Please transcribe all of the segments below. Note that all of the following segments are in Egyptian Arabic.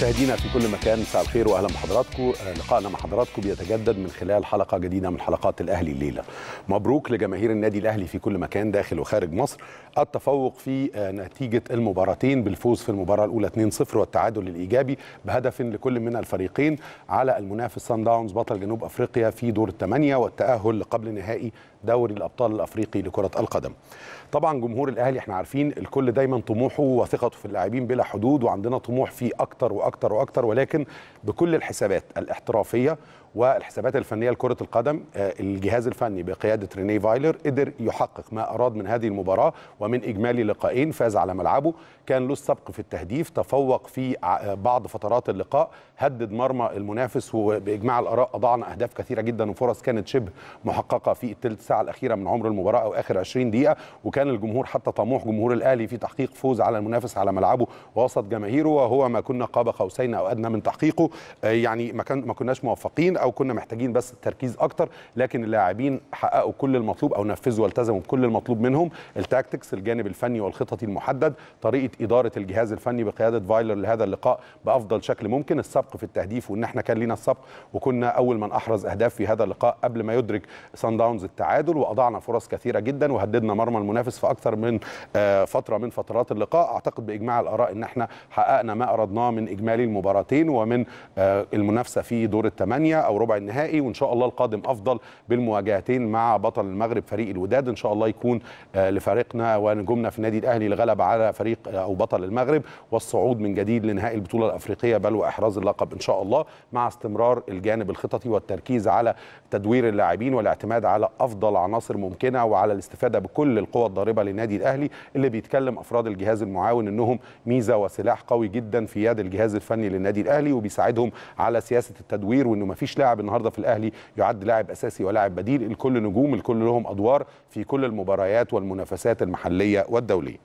مشاهدينا في كل مكان مساء الخير واهلا بحضراتكم لقائنا مع حضراتكم بيتجدد من خلال حلقه جديده من حلقات الاهلي الليله مبروك لجماهير النادي الاهلي في كل مكان داخل وخارج مصر التفوق في نتيجه المباراتين بالفوز في المباراه الاولى 2-0 والتعادل الايجابي بهدف لكل من الفريقين على المنافس سان داونز بطل جنوب افريقيا في دور الثمانيه والتاهل لقبل نهائي دوري الابطال الافريقي لكره القدم طبعا جمهور الاهلي احنا عارفين الكل دايما طموحه وثقته في اللاعبين بلا حدود وعندنا طموح فيه اكتر واكتر واكتر ولكن بكل الحسابات الاحترافيه والحسابات الفنيه لكره القدم الجهاز الفني بقياده ريني فايلر قدر يحقق ما اراد من هذه المباراه ومن اجمالي لقاءين فاز على ملعبه كان له السبق في التهديف تفوق في بعض فترات اللقاء هدد مرمى المنافس وباجماع الاراء اضعنا اهداف كثيره جدا وفرص كانت شبه محققه في الثلث ساعه الاخيره من عمر المباراه او اخر 20 دقيقه وكان الجمهور حتى طموح جمهور الاهلي في تحقيق فوز على المنافس على ملعبه وسط جماهيره وهو ما كنا قاب قوسين او ادنى من تحقيقه يعني ما كان ما كناش موفقين او كنا محتاجين بس التركيز اكتر لكن اللاعبين حققوا كل المطلوب او نفذوا والتزموا بكل المطلوب منهم التاكتكس الجانب الفني والخططي المحدد طريقه اداره الجهاز الفني بقياده فايلر لهذا اللقاء بافضل شكل ممكن السبق في التهديف وان احنا كان لينا السبق وكنا اول من احرز اهداف في هذا اللقاء قبل ما يدرك سان داونز التعادل واضعنا فرص كثيره جدا وهددنا مرمى المنافس في اكثر من فتره من فترات اللقاء اعتقد باجماع الاراء ان احنا حققنا ما اردناه من اجمالي المباراتين ومن المنافسه في دور الثمانيه او ربع النهائي وان شاء الله القادم افضل بالمواجهتين مع بطل المغرب فريق الوداد ان شاء الله يكون لفريقنا ونجومنا في النادي الاهلي الغلبه على فريق او بطل المغرب والصعود من جديد لنهائي البطوله الافريقيه بل واحراز اللقب ان شاء الله مع استمرار الجانب الخططي والتركيز على تدوير اللاعبين والاعتماد على افضل عناصر ممكنه وعلى الاستفاده بكل القوى الضاربه للنادي الاهلي اللي بيتكلم افراد الجهاز المعاون انهم ميزه وسلاح قوي جدا في يد الجهاز الفني للنادي الاهلي وبيساعدهم على سياسه التدوير وانه ما فيش لاعب النهارده في الاهلي يعد لاعب اساسي ولاعب بديل الكل نجوم الكل لهم ادوار في كل المباريات والمنافسات المحليه والدوليه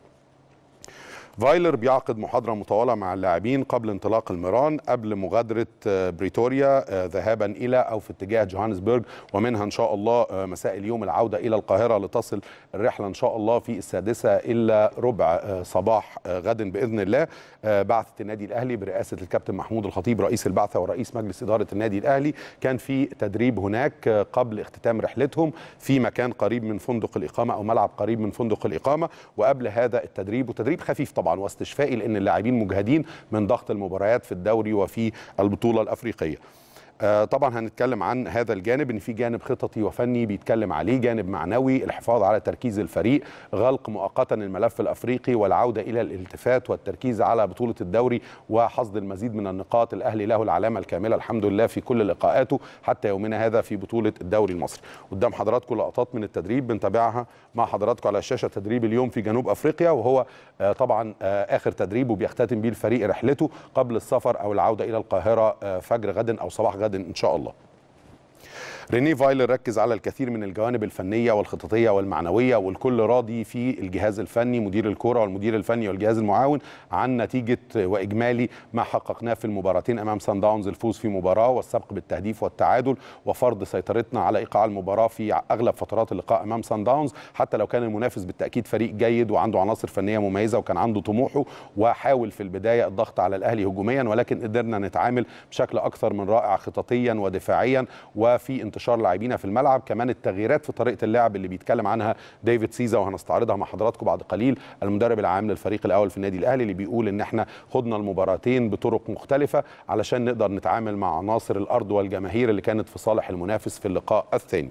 فايلر بيعقد محاضره مطوله مع اللاعبين قبل انطلاق الميران قبل مغادره بريتوريا ذهابا الى او في اتجاه جوهانسبرج ومنها ان شاء الله مساء اليوم العوده الى القاهره لتصل الرحله ان شاء الله في السادسه الا ربع صباح غد باذن الله بعثه النادي الاهلي برئاسه الكابتن محمود الخطيب رئيس البعثه ورئيس مجلس اداره النادي الاهلي كان في تدريب هناك قبل اختتام رحلتهم في مكان قريب من فندق الاقامه او ملعب قريب من فندق الاقامه وقبل هذا التدريب وتدريب خفيف طبعا طبعا واستشفائي لان اللاعبين مجهدين من ضغط المباريات في الدوري وفي البطوله الافريقيه طبعا هنتكلم عن هذا الجانب ان في جانب خططي وفني بيتكلم عليه جانب معنوي الحفاظ على تركيز الفريق غلق مؤقتا الملف الافريقي والعوده الى الالتفات والتركيز على بطوله الدوري وحصد المزيد من النقاط الاهلي له العلامه الكامله الحمد لله في كل لقاءاته حتى يومنا هذا في بطوله الدوري المصري قدام حضراتكم لقطات من التدريب بنتابعها مع حضراتكم على الشاشه تدريب اليوم في جنوب افريقيا وهو طبعا اخر تدريب وبيختتم به الفريق رحلته قبل السفر او العوده الى القاهره فجر غد او صباح غد ان شاء الله ريني فايلر ركز على الكثير من الجوانب الفنيه والخططيه والمعنويه والكل راضي في الجهاز الفني مدير الكره والمدير الفني والجهاز المعاون عن نتيجه واجمالي ما حققناه في المباراتين امام سان داونز الفوز في مباراه والسبق بالتهديف والتعادل وفرض سيطرتنا على ايقاع المباراه في اغلب فترات اللقاء امام سان داونز حتى لو كان المنافس بالتاكيد فريق جيد وعنده عناصر فنيه مميزه وكان عنده طموحه وحاول في البدايه الضغط على الاهلي هجوميا ولكن قدرنا نتعامل بشكل اكثر من رائع خططيا ودفاعيا وفي انتشار لاعبينا في الملعب كمان التغييرات في طريقه اللعب اللي بيتكلم عنها ديفيد سيزا وهنستعرضها مع حضراتكم بعد قليل المدرب العام للفريق الاول في النادي الاهلي اللي بيقول ان احنا خضنا المباراتين بطرق مختلفه علشان نقدر نتعامل مع عناصر الارض والجماهير اللي كانت في صالح المنافس في اللقاء الثاني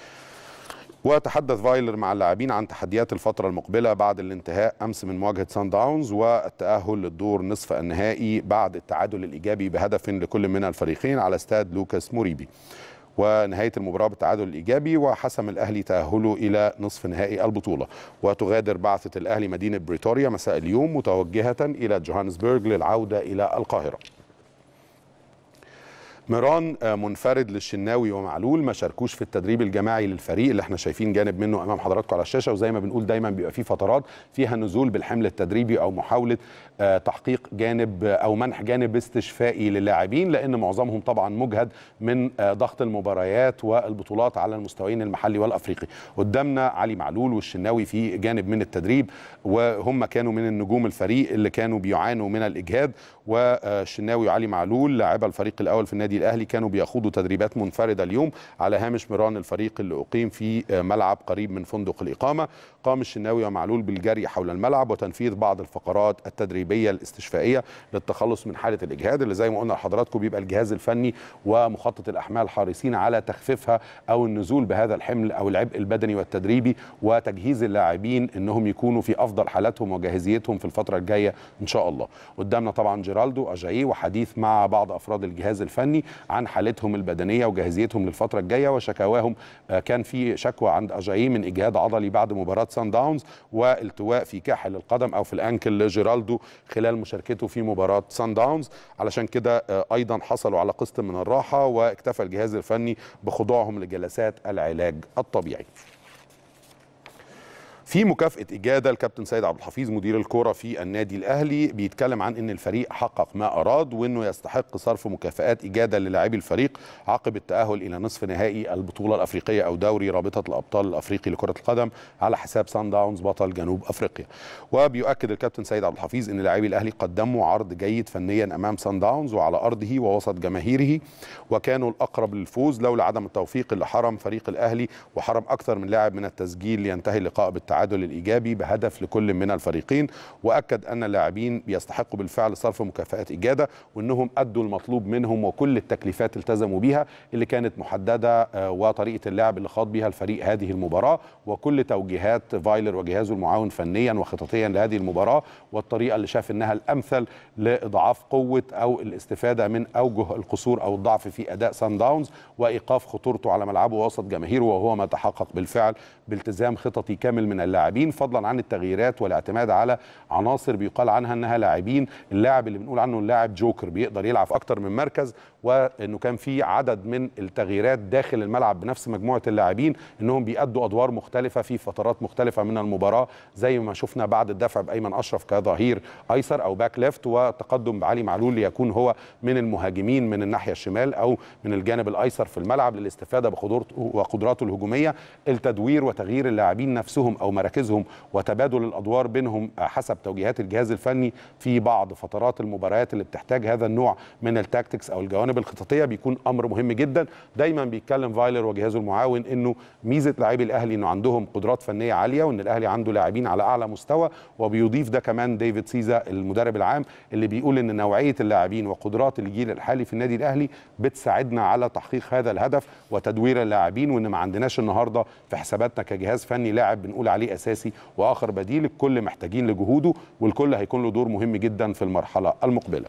وتحدث فايلر مع اللاعبين عن تحديات الفترة المقبلة بعد الانتهاء أمس من مواجهة سان داونز والتأهل للدور نصف النهائي بعد التعادل الإيجابي بهدف لكل من الفريقين على استاد لوكاس موريبي ونهاية المباراة بالتعادل الإيجابي وحسم الأهلي تأهله إلى نصف نهائي البطولة وتغادر بعثة الأهلي مدينة بريتوريا مساء اليوم متوجهة إلى جوهانسبرغ للعودة إلى القاهرة ميران منفرد للشناوي ومعلول ما شاركوش في التدريب الجماعي للفريق اللي احنا شايفين جانب منه امام حضراتكم على الشاشه وزي ما بنقول دايما بيبقى في فترات فيها نزول بالحمل التدريبي او محاوله تحقيق جانب او منح جانب استشفائي للاعبين لان معظمهم طبعا مجهد من ضغط المباريات والبطولات على المستويين المحلي والافريقي قدامنا علي معلول والشناوي في جانب من التدريب وهم كانوا من النجوم الفريق اللي كانوا بيعانوا من الاجهاد والشناوي وعلي معلول لاعبا الفريق الاول في النادي الاهلي كانوا بيخوضوا تدريبات منفرده اليوم على هامش ميران الفريق اللي اقيم في ملعب قريب من فندق الاقامه قام الشناوي ومعلول بالجري حول الملعب وتنفيذ بعض الفقرات التدريبيه الاستشفائيه للتخلص من حاله الاجهاد اللي زي ما قلنا لحضراتكم بيبقى الجهاز الفني ومخطط الاحمال حريصين على تخفيفها او النزول بهذا الحمل او العبء البدني والتدريبي وتجهيز اللاعبين انهم يكونوا في افضل حالاتهم وجاهزيتهم في الفتره الجايه ان شاء الله قدامنا طبعا جيرالدو اجاييه وحديث مع بعض افراد الجهاز الفني عن حالتهم البدنيه وجاهزيتهم للفتره الجايه وشكاواهم كان في شكوى عند اجاييه من اجهاد عضلي بعد مباراه سان داونز والتواء في كاحل القدم او في الانكل لجيرالدو خلال مشاركته في مباراه سان داونز علشان كده ايضا حصلوا على قسط من الراحه واكتفى الجهاز الفني بخضوعهم لجلسات العلاج الطبيعي في مكافأة إجادة الكابتن سيد عبد الحفيظ مدير الكرة في النادي الأهلي بيتكلم عن أن الفريق حقق ما أراد وأنه يستحق صرف مكافآت إجادة للاعبي الفريق عقب التأهل إلى نصف نهائي البطولة الأفريقية أو دوري رابطة الأبطال الأفريقي لكرة القدم على حساب سان داونز بطل جنوب أفريقيا وبيؤكد الكابتن سيد عبد الحفيظ أن لاعبي الأهلي قدموا عرض جيد فنيا أمام سان داونز وعلى أرضه ووسط جماهيره وكانوا الأقرب للفوز لولا عدم التوفيق اللي حرم فريق الأهلي وحرم أكثر من لاعب من التسجيل لينتهي اللقاء بالتعادل التعادل الايجابي بهدف لكل من الفريقين واكد ان اللاعبين بيستحقوا بالفعل صرف مكافات اجاده وانهم ادوا المطلوب منهم وكل التكليفات التزموا بها اللي كانت محدده وطريقه اللعب اللي خاض بها الفريق هذه المباراه وكل توجيهات فايلر وجهازه المعاون فنيا وخططيا لهذه المباراه والطريقه اللي شاف انها الامثل لاضعاف قوه او الاستفاده من اوجه القصور او الضعف في اداء سان داونز وايقاف خطورته على ملعبه وسط جماهيره وهو ما تحقق بالفعل بالتزام خططي كامل من اللاعبين فضلا عن التغييرات والاعتماد على عناصر بيقال عنها انها لاعبين اللاعب اللي بنقول عنه اللاعب جوكر بيقدر يلعب في اكتر من مركز وانه كان في عدد من التغييرات داخل الملعب بنفس مجموعه اللاعبين انهم بيأدوا ادوار مختلفه في فترات مختلفه من المباراه زي ما شفنا بعد الدفع بايمن اشرف كظهير ايسر او باك ليفت وتقدم بعلي معلول ليكون هو من المهاجمين من الناحيه الشمال او من الجانب الايسر في الملعب للاستفاده بقدرته وقدراته الهجوميه التدوير وتغيير اللاعبين نفسهم او مراكزهم وتبادل الادوار بينهم حسب توجيهات الجهاز الفني في بعض فترات المباريات اللي بتحتاج هذا النوع من التاكتكس او الجوانب الخططيه بيكون امر مهم جدا دايما بيتكلم فايلر وجهازه المعاون انه ميزه لاعبي الاهلي انه عندهم قدرات فنيه عاليه وان الاهلي عنده لاعبين على اعلى مستوى وبيضيف ده كمان ديفيد سيزا المدرب العام اللي بيقول ان نوعيه اللاعبين وقدرات الجيل الحالي في النادي الاهلي بتساعدنا على تحقيق هذا الهدف وتدوير اللاعبين وان ما عندناش النهارده في حساباتنا كجهاز فني لاعب بنقول عليه اساسي واخر بديل الكل محتاجين لجهوده والكل هيكون له دور مهم جدا في المرحله المقبله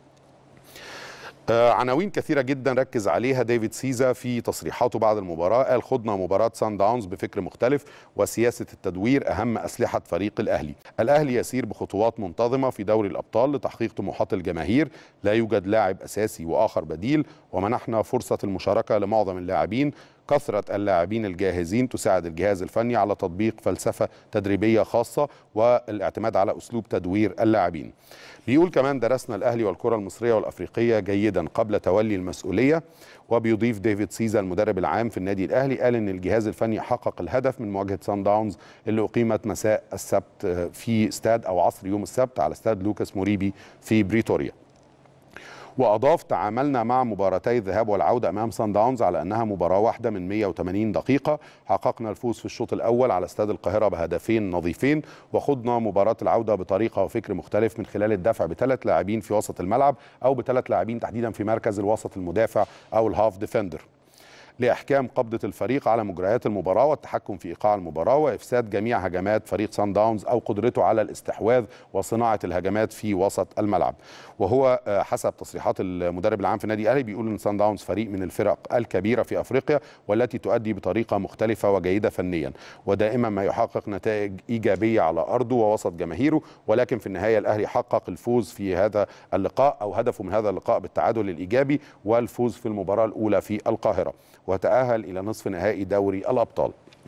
آه عناوين كثيرة جدا ركز عليها ديفيد سيزا في تصريحاته بعد المباراة قال خضنا مباراة سان داونز بفكر مختلف وسياسة التدوير أهم أسلحة فريق الأهلي الأهلي يسير بخطوات منتظمة في دوري الأبطال لتحقيق طموحات الجماهير لا يوجد لاعب أساسي وآخر بديل ومنحنا فرصة المشاركة لمعظم اللاعبين كثرة اللاعبين الجاهزين تساعد الجهاز الفني على تطبيق فلسفة تدريبية خاصة والاعتماد على أسلوب تدوير اللاعبين بيقول كمان درسنا الأهلي والكرة المصرية والأفريقية جيدا قبل تولي المسؤولية وبيضيف ديفيد سيزا المدرب العام في النادي الأهلي قال إن الجهاز الفني حقق الهدف من مواجهة سان داونز اللي أقيمت مساء السبت في استاد أو عصر يوم السبت على استاد لوكاس موريبي في بريتوريا واضاف تعاملنا مع مباراتي الذهاب والعوده امام سان داونز على انها مباراه واحده من 180 دقيقه حققنا الفوز في الشوط الاول على استاد القاهره بهدفين نظيفين وخضنا مباراه العوده بطريقه وفكر مختلف من خلال الدفع بثلاث لاعبين في وسط الملعب او بثلاث لاعبين تحديدا في مركز الوسط المدافع او الهاف ديفندر لاحكام قبضه الفريق على مجريات المباراه والتحكم في ايقاع المباراه وافساد جميع هجمات فريق سان داونز او قدرته على الاستحواذ وصناعه الهجمات في وسط الملعب وهو آه، حسب تصريحات المدرب العام في النادي الاهلي بيقول ان سان داونز فريق من الفرق الكبيره في افريقيا والتي تؤدي بطريقه مختلفه وجيده فنيا ودائما ما يحقق نتائج ايجابيه على ارضه ووسط جماهيره ولكن في النهايه الاهلي حقق الفوز في هذا اللقاء او هدفه من هذا اللقاء بالتعادل الايجابي والفوز في المباراه الاولى في القاهره وتاهل الى نصف نهائي دوري الابطال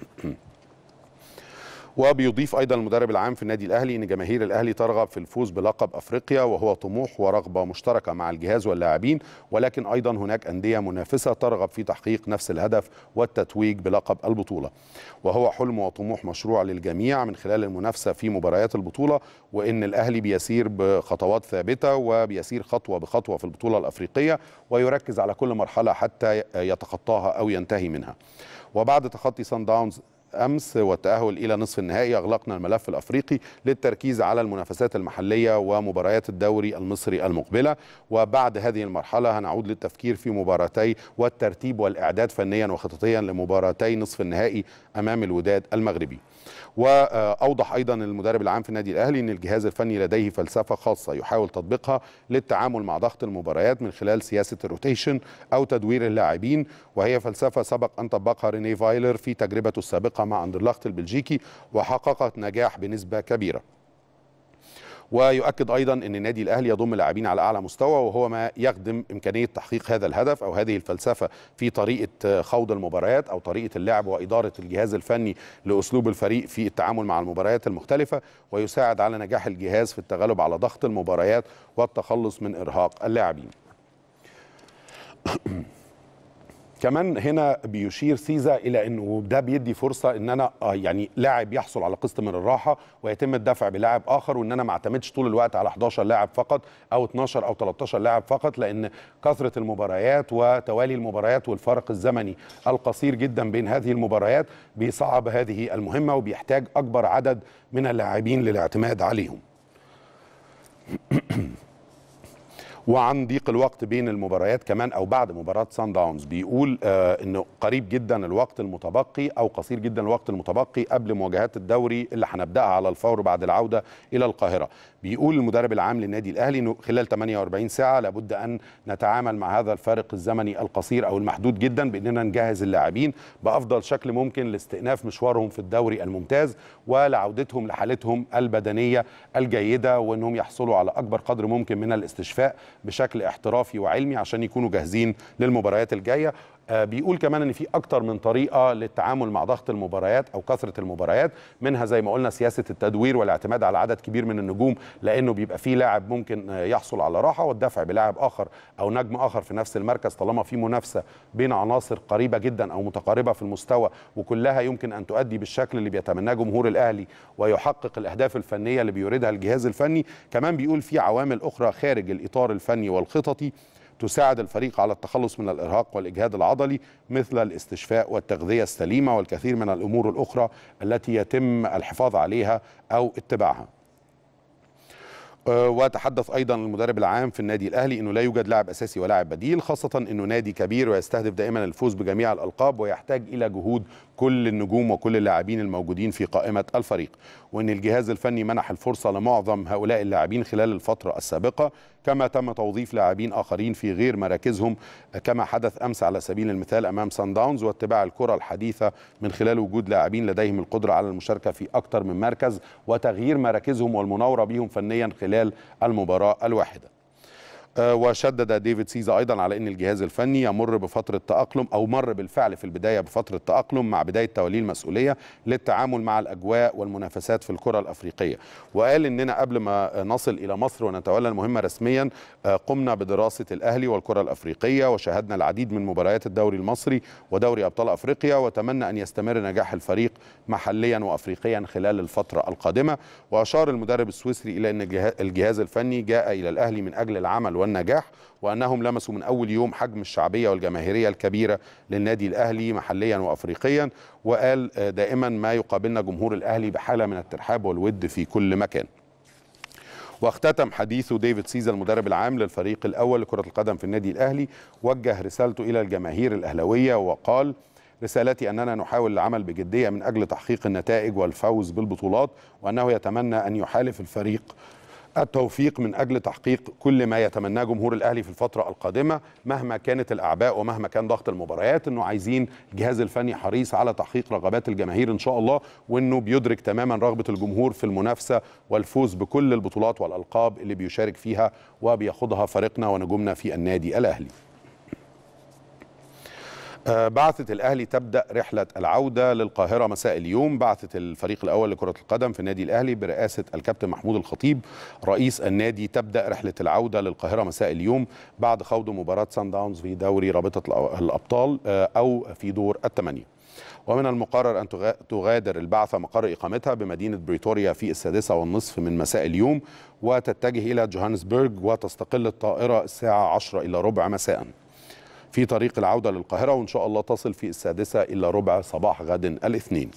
وبيضيف ايضا المدرب العام في النادي الاهلي ان جماهير الاهلي ترغب في الفوز بلقب افريقيا وهو طموح ورغبه مشتركه مع الجهاز واللاعبين ولكن ايضا هناك انديه منافسه ترغب في تحقيق نفس الهدف والتتويج بلقب البطوله وهو حلم وطموح مشروع للجميع من خلال المنافسه في مباريات البطوله وان الاهلي بيسير بخطوات ثابته وبيسير خطوه بخطوه في البطوله الافريقيه ويركز على كل مرحله حتى يتخطاها او ينتهي منها وبعد تخطي سان داونز امس والتاهل الى نصف النهائي اغلقنا الملف الافريقي للتركيز على المنافسات المحليه ومباريات الدوري المصري المقبله وبعد هذه المرحله هنعود للتفكير في مباراتي والترتيب والاعداد فنيا وخططيا لمباراتي نصف النهائي امام الوداد المغربي واوضح ايضا المدرب العام في النادي الاهلي ان الجهاز الفني لديه فلسفه خاصه يحاول تطبيقها للتعامل مع ضغط المباريات من خلال سياسه الروتيشن او تدوير اللاعبين وهي فلسفه سبق ان طبقها ريني فايلر في تجربته السابقه مع اندرلخت البلجيكي وحققت نجاح بنسبه كبيره ويؤكد ايضا ان النادي الاهلي يضم لاعبين على اعلى مستوى وهو ما يخدم امكانيه تحقيق هذا الهدف او هذه الفلسفه في طريقه خوض المباريات او طريقه اللعب واداره الجهاز الفني لاسلوب الفريق في التعامل مع المباريات المختلفه ويساعد على نجاح الجهاز في التغلب على ضغط المباريات والتخلص من ارهاق اللاعبين كمان هنا بيشير سيزا الى انه ده بيدي فرصه ان انا آه يعني لاعب يحصل على قسط من الراحه ويتم الدفع بلاعب اخر وان انا ما اعتمدش طول الوقت على 11 لاعب فقط او 12 او 13 لاعب فقط لان كثره المباريات وتوالي المباريات والفرق الزمني القصير جدا بين هذه المباريات بيصعب هذه المهمه وبيحتاج اكبر عدد من اللاعبين للاعتماد عليهم وعن ضيق الوقت بين المباريات كمان او بعد مباراه سان داونز بيقول آه انه قريب جدا الوقت المتبقي او قصير جدا الوقت المتبقي قبل مواجهات الدوري اللي هنبداها على الفور بعد العوده الى القاهره بيقول المدرب العام للنادي الاهلي انه خلال 48 ساعه لابد ان نتعامل مع هذا الفارق الزمني القصير او المحدود جدا باننا نجهز اللاعبين بافضل شكل ممكن لاستئناف مشوارهم في الدوري الممتاز ولعودتهم لحالتهم البدنيه الجيده وانهم يحصلوا على اكبر قدر ممكن من الاستشفاء بشكل احترافي وعلمي عشان يكونوا جاهزين للمباريات الجايه آه بيقول كمان ان في اكتر من طريقه للتعامل مع ضغط المباريات او كثره المباريات منها زي ما قلنا سياسه التدوير والاعتماد على عدد كبير من النجوم لانه بيبقى في لاعب ممكن يحصل على راحه والدفع بلاعب اخر او نجم اخر في نفس المركز طالما في منافسه بين عناصر قريبه جدا او متقاربه في المستوى وكلها يمكن ان تؤدي بالشكل اللي بيتمناه جمهور الاهلي ويحقق الاهداف الفنيه اللي بيريدها الجهاز الفني كمان بيقول في عوامل اخرى خارج الاطار الفني والخططي تساعد الفريق على التخلص من الارهاق والاجهاد العضلي مثل الاستشفاء والتغذيه السليمه والكثير من الامور الاخرى التي يتم الحفاظ عليها او اتباعها. وتحدث ايضا المدرب العام في النادي الاهلي انه لا يوجد لاعب اساسي ولاعب بديل خاصه انه نادي كبير ويستهدف دائما الفوز بجميع الالقاب ويحتاج الى جهود كل النجوم وكل اللاعبين الموجودين في قائمه الفريق وان الجهاز الفني منح الفرصه لمعظم هؤلاء اللاعبين خلال الفتره السابقه كما تم توظيف لاعبين اخرين في غير مراكزهم كما حدث امس على سبيل المثال امام سان داونز واتباع الكره الحديثه من خلال وجود لاعبين لديهم القدره على المشاركه في اكثر من مركز وتغيير مراكزهم والمناوره بهم فنيا خلال المباراه الواحده وشدد ديفيد سيزا ايضا على ان الجهاز الفني يمر بفتره تاقلم او مر بالفعل في البدايه بفتره تاقلم مع بدايه توليه المسؤوليه للتعامل مع الاجواء والمنافسات في الكره الافريقيه وقال اننا قبل ما نصل الى مصر ونتولى المهمه رسميا قمنا بدراسه الاهلي والكره الافريقيه وشاهدنا العديد من مباريات الدوري المصري ودوري ابطال افريقيا وتمنى ان يستمر نجاح الفريق محليا وافريقيا خلال الفتره القادمه واشار المدرب السويسري الى ان الجهاز الفني جاء الى الاهلي من اجل العمل والنجاح وانهم لمسوا من اول يوم حجم الشعبيه والجماهيريه الكبيره للنادي الاهلي محليا وافريقيا وقال دائما ما يقابلنا جمهور الاهلي بحاله من الترحاب والود في كل مكان. واختتم حديثه ديفيد سيزا المدرب العام للفريق الاول لكره القدم في النادي الاهلي وجه رسالته الى الجماهير الاهلاويه وقال رسالتي اننا نحاول العمل بجديه من اجل تحقيق النتائج والفوز بالبطولات وانه يتمنى ان يحالف الفريق التوفيق من اجل تحقيق كل ما يتمناه جمهور الاهلي في الفتره القادمه مهما كانت الاعباء ومهما كان ضغط المباريات انه عايزين الجهاز الفني حريص على تحقيق رغبات الجماهير ان شاء الله وانه بيدرك تماما رغبه الجمهور في المنافسه والفوز بكل البطولات والالقاب اللي بيشارك فيها وبياخدها فريقنا ونجومنا في النادي الاهلي بعثة الأهلي تبدأ رحلة العودة للقاهرة مساء اليوم بعثة الفريق الأول لكرة القدم في النادي الأهلي برئاسة الكابتن محمود الخطيب رئيس النادي تبدأ رحلة العودة للقاهرة مساء اليوم بعد خوض مباراة سان داونز في دوري رابطة الأبطال أو في دور الثمانية ومن المقرر أن تغادر البعثة مقر إقامتها بمدينة بريتوريا في السادسة والنصف من مساء اليوم وتتجه إلى جوهانسبرغ وتستقل الطائرة الساعة 10 إلى ربع مساءً في طريق العودة للقاهرة وإن شاء الله تصل في السادسة إلا ربع صباح غد الاثنين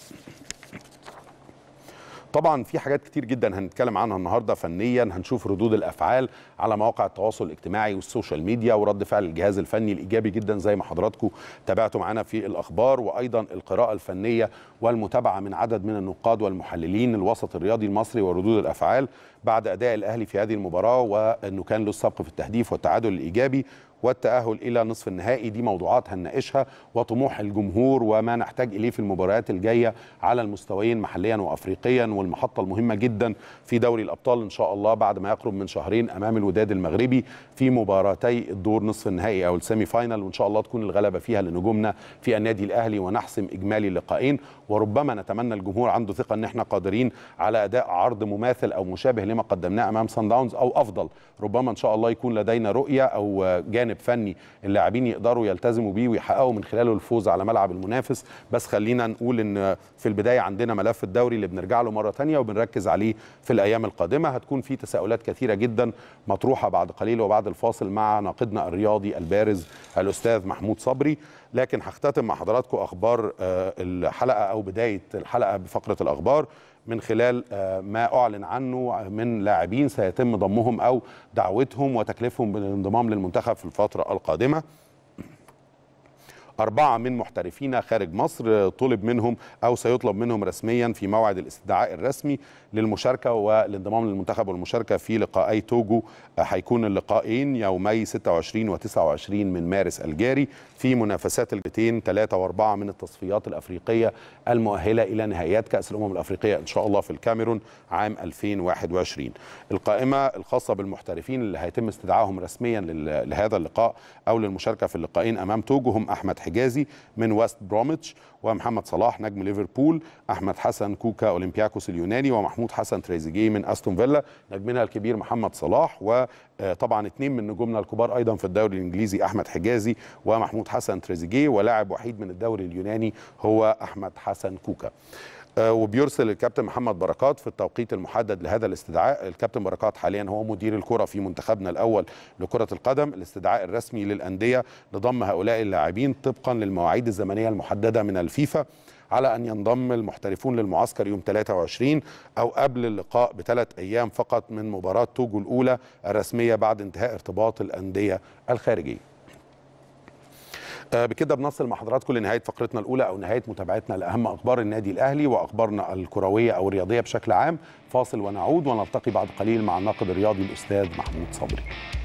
طبعا في حاجات كتير جدا هنتكلم عنها النهارده فنيا هنشوف ردود الافعال على مواقع التواصل الاجتماعي والسوشيال ميديا ورد فعل الجهاز الفني الايجابي جدا زي ما حضراتكم تابعتوا معانا في الاخبار وايضا القراءه الفنيه والمتابعه من عدد من النقاد والمحللين الوسط الرياضي المصري وردود الافعال بعد اداء الاهلي في هذه المباراه وانه كان له السبق في التهديف والتعادل الايجابي والتأهل إلى نصف النهائي دي موضوعات هنناقشها وطموح الجمهور وما نحتاج إليه في المباريات الجاية على المستويين محليا وأفريقيا والمحطة المهمة جدا في دوري الأبطال إن شاء الله بعد ما يقرب من شهرين أمام الوداد المغربي في مباراتي الدور نصف النهائي أو السيمي فاينل وإن شاء الله تكون الغلبة فيها لنجومنا في النادي الأهلي ونحسم إجمالي اللقاءين وربما نتمنى الجمهور عنده ثقة أن احنا قادرين على أداء عرض مماثل أو مشابه لما قدمناه أمام سان داونز أو أفضل ربما إن شاء الله يكون لدينا رؤية أو جانب جانب فني اللاعبين يقدروا يلتزموا بيه ويحققوا من خلاله الفوز على ملعب المنافس بس خلينا نقول ان في البدايه عندنا ملف الدوري اللي بنرجع له مره ثانيه وبنركز عليه في الايام القادمه هتكون في تساؤلات كثيره جدا مطروحه بعد قليل وبعد الفاصل مع ناقدنا الرياضي البارز الاستاذ محمود صبري لكن هختتم مع حضراتكم اخبار الحلقه او بدايه الحلقه بفقره الاخبار من خلال ما اعلن عنه من لاعبين سيتم ضمهم او دعوتهم وتكليفهم بالانضمام للمنتخب في الفتره القادمه أربعة من محترفين خارج مصر طلب منهم أو سيطلب منهم رسميا في موعد الاستدعاء الرسمي للمشاركة والانضمام للمنتخب والمشاركة في لقاءي توجو هيكون اللقاءين يومي 26 و29 من مارس الجاري في منافسات الجتين 3 و4 من التصفيات الأفريقية المؤهلة إلى نهائيات كأس الأمم الأفريقية إن شاء الله في الكاميرون عام 2021 القائمة الخاصة بالمحترفين اللي هيتم استدعائهم رسميا لهذا اللقاء أو للمشاركة في اللقاءين أمام توجو هم أحمد حجازي من ويست بروميتش ومحمد صلاح نجم ليفربول احمد حسن كوكا اولمبياكوس اليوناني ومحمود حسن تريزيجيه من استون فيلا نجمنا الكبير محمد صلاح وطبعا اثنين من نجومنا الكبار ايضا في الدوري الانجليزي احمد حجازي ومحمود حسن تريزيجيه ولاعب وحيد من الدوري اليوناني هو احمد حسن كوكا وبيرسل الكابتن محمد بركات في التوقيت المحدد لهذا الاستدعاء الكابتن بركات حاليا هو مدير الكرة في منتخبنا الأول لكرة القدم الاستدعاء الرسمي للأندية لضم هؤلاء اللاعبين طبقا للمواعيد الزمنية المحددة من الفيفا على أن ينضم المحترفون للمعسكر يوم 23 أو قبل اللقاء بثلاث أيام فقط من مباراة توجو الأولى الرسمية بعد انتهاء ارتباط الأندية الخارجية بكده بنصل مع حضراتكم لنهايه فقرتنا الاولى او نهايه متابعتنا لاهم اخبار النادي الاهلي واخبارنا الكرويه او الرياضيه بشكل عام فاصل ونعود ونلتقي بعد قليل مع الناقد الرياضي الاستاذ محمود صبري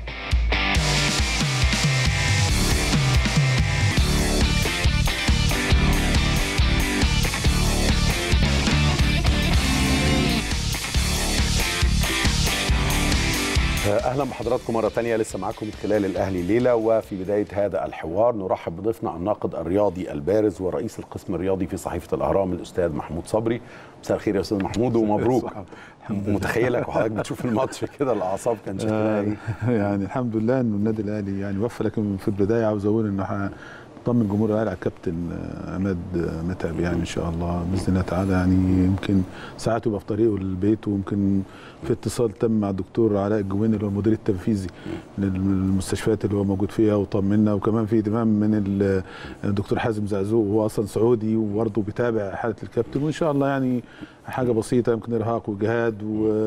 اهلا بحضراتكم مره ثانيه لسه معاكم من خلال الاهلي ليله وفي بدايه هذا الحوار نرحب بضيفنا الناقد الرياضي البارز ورئيس القسم الرياضي في صحيفه الاهرام الاستاذ محمود صبري مساء الخير يا استاذ محمود ومبروك متخيلك وحضرتك بتشوف الماتش كده الاعصاب كان شكلها ايه يعني الحمد لله انه النادي الاهلي يعني وفى لكن في البدايه عاوز اقول انه طمن جمهور الاهلي على الكابتن عماد متعب يعني ان شاء الله باذن الله تعالى يعني يمكن ساعات يبقى في طريقه للبيت ويمكن في اتصال تم مع الدكتور علاء الجويني اللي هو المدير التنفيذي للمستشفيات اللي هو موجود فيها وطمنا وكمان في اهتمام من الدكتور حازم زعزوق وهو اصلا سعودي وبرضه بيتابع حاله الكابتن وان شاء الله يعني حاجه بسيطه يمكن ارهاق وجهاد و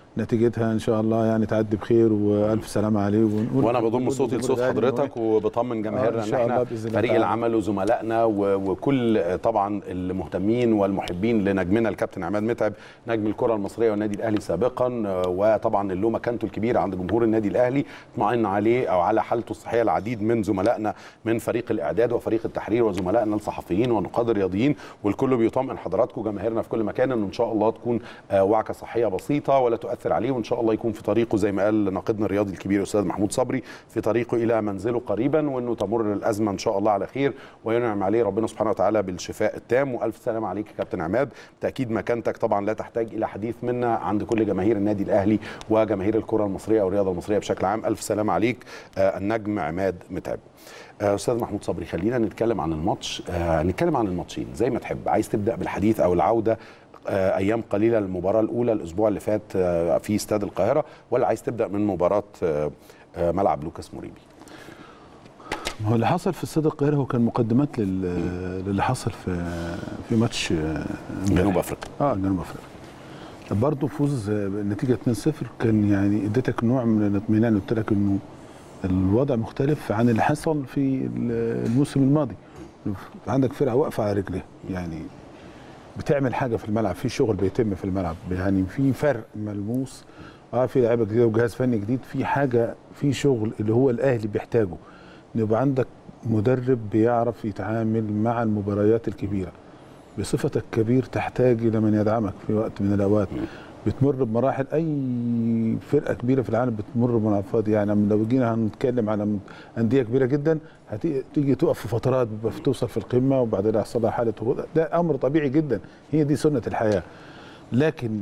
نتيجتها ان شاء الله يعني تعدي بخير والف سلامه عليه ونقول وانا بضم صوتي لصوت حضرتك وبطمن جماهيرنا آه، إن ان شاء الله احنا بإذن الله فريق تعالى. العمل وزملائنا و- وكل طبعا المهتمين والمحبين لنجمنا الكابتن عماد متعب نجم الكره المصريه والنادي الاهلي سابقا آه، وطبعا اللي له مكانته الكبيره عند جمهور النادي الاهلي اطمئن عليه او على حالته الصحيه العديد من زملائنا من فريق الاعداد وفريق التحرير وزملائنا الصحفيين والنقاد الرياضيين والكل بيطمئن حضراتكم جماهيرنا في كل مكان ان ان شاء الله تكون آه، وعكه صحيه بسيطه ولا تؤثر عليه وان شاء الله يكون في طريقه زي ما قال ناقدنا الرياضي الكبير الاستاذ محمود صبري في طريقه الى منزله قريبا وانه تمر الازمه ان شاء الله على خير وينعم عليه ربنا سبحانه وتعالى بالشفاء التام والف سلامه عليك يا كابتن عماد تاكيد مكانتك طبعا لا تحتاج الى حديث منا عند كل جماهير النادي الاهلي وجماهير الكره المصريه والرياضه المصريه بشكل عام الف سلامه عليك آه، النجم عماد متعب آه، استاذ محمود صبري خلينا نتكلم عن الماتش آه، نتكلم عن الماتشين زي ما تحب عايز تبدا بالحديث او العوده آه، ايام قليله المباراه الاولى الاسبوع اللي فات آه، في استاد القاهره ولا عايز تبدا من مباراه آه، آه، ملعب لوكاس موريبي ما هو اللي حصل في استاد القاهره هو كان مقدمات لل- للي حصل في في ماتش آه، جنوب افريقيا اه جنوب افريقيا برضه فوز آه، بالنتيجه 2-0 كان يعني اديتك نوع من الاطمئنان قلت لك انه الوضع مختلف عن اللي حصل في ال- الموسم الماضي عندك فرقه واقفه على رجليها يعني بتعمل حاجه في الملعب في شغل بيتم في الملعب يعني في فرق ملموس اه في لعيبه جديده وجهاز فني جديد في حاجه في شغل اللي هو الاهلي بيحتاجه ان يبقى عندك مدرب بيعرف يتعامل مع المباريات الكبيره بصفتك كبير تحتاج الى من يدعمك في وقت من الاوقات بتمر بمراحل اي فرقه كبيره في العالم بتمر بمنافات يعني لو جينا هنتكلم على انديه كبيره جدا هتيجي تقف في فترات بتبقى توصل في القمه وبعدين يحصل لها حاله هبوط ده امر طبيعي جدا هي دي سنه الحياه لكن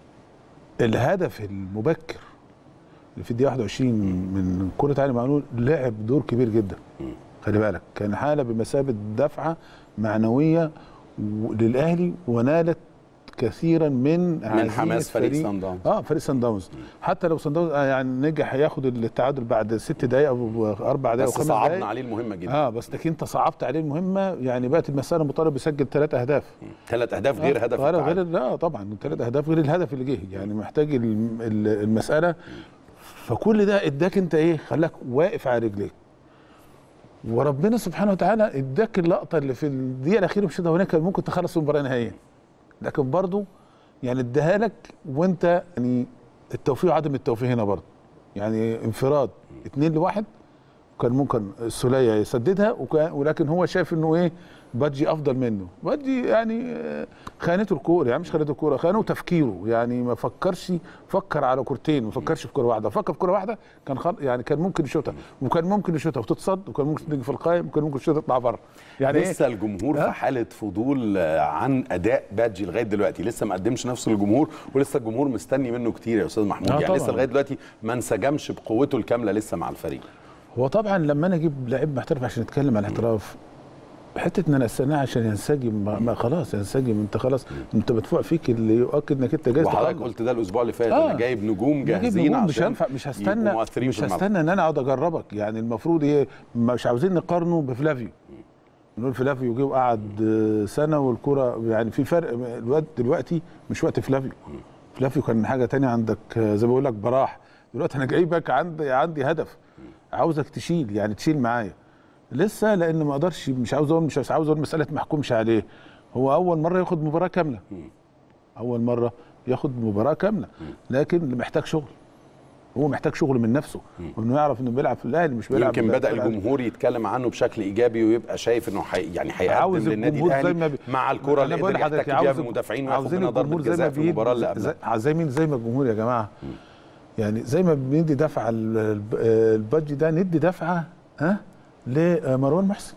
الهدف المبكر اللي في الدقيقه 21 من كره علي معلول لعب دور كبير جدا خلي بالك كان حاله بمثابه دفعه معنويه و- للاهلي ونالت كثيرا من من عزيمة حماس فريق سان داونز اه فريق سان داونز حتى لو سان داونز آه يعني نجح ياخد التعادل بعد ست دقائق او اربع دقائق بس او خمس صعبنا دقائق عليه المهمه جدا اه بس لكن انت صعبت عليه المهمه يعني بقت المساله مطالب بيسجل ثلاث اهداف ثلاث اهداف غير آه، هدف غير التعادل. غير لا طبعا ثلاث اهداف غير الهدف اللي جه يعني محتاج الم- ال- المساله فكل ده اداك انت ايه خلاك واقف على رجليك وربنا سبحانه وتعالى اداك اللقطه اللي في الدقيقه الاخيره مش ده هناك كان ممكن تخلص المباراه نهائيا لكن برضو يعني اداها لك وانت يعني التوفيق وعدم التوفيق هنا برضو يعني انفراد اتنين لواحد كان ممكن السوليه يسددها وكان ولكن هو شايف انه ايه بادجي افضل منه بادجي يعني آه، خانته الكوره يعني مش خانته الكوره خانه تفكيره يعني ما فكرش فكر على كورتين ما فكرش في كوره واحده فكر في كوره واحده كان خل... يعني كان ممكن يشوطها وكان ممكن يشوطها وتتصد وكان ممكن تيجي في القائم وكان ممكن يشوطها تطلع بره يعني ايه لسه الجمهور ها؟ في حاله فضول آه، عن اداء بادجي لغايه دلوقتي لسه ما قدمش نفسه للجمهور ولسه الجمهور مستني منه كتير يا استاذ محمود آه يعني لسه طبعاً. لغايه دلوقتي ما انسجمش بقوته الكامله لسه مع الفريق هو طبعا لما انا اجيب لعيب محترف عشان نتكلم على الاحتراف حته ان انا استناه عشان ينسجم ما, ما خلاص ينسجم انت خلاص انت مدفوع فيك اللي يؤكد انك انت جايز وحضرتك تخلص. قلت ده الاسبوع اللي فات آه. انا جايب نجوم نجيب جاهزين نجوم مش عشان هينفع مش يبقوا هستنى مؤثرين مش في الملعب. هستنى ان انا اقعد اجربك يعني المفروض ايه مش عاوزين نقارنه بفلافيو نقول فلافيو جه وقعد آه، سنه والكره يعني في فرق الوقت دلوقتي مش وقت فلافيو فلافيو كان حاجه تانية عندك آه، زي ما بقول لك براح دلوقتي انا جايبك عندي عندي هدف عاوزك تشيل يعني تشيل معايا لسه لان ما اقدرش مش عاوز اقول مش عاوز اقول مساله ما احكمش عليه هو اول مره ياخد مباراه كامله اول مره ياخد مباراه كامله لكن محتاج شغل هو محتاج شغل من نفسه وانه يعرف انه بيلعب في الاهلي مش بيلعب يمكن في بدا الأهلي. الجمهور يتكلم عنه بشكل ايجابي ويبقى شايف انه حي يعني عاوز هيقدم للنادي الجمهور زي الاهلي ما بي... مع الكره اللي أنا بقول قدر لحضرتك يحتك بيها عاوز- بالمدافعين وياخد عاوزين منها ضربه الجمهور زي ما جزاء في بيدي المباراه اللي زي, قبلها زي مين زي ما الجمهور يا جماعه يعني زي ما بندي دفعه ال- الب- البادج ده ندي دفعه ها لمروان محسن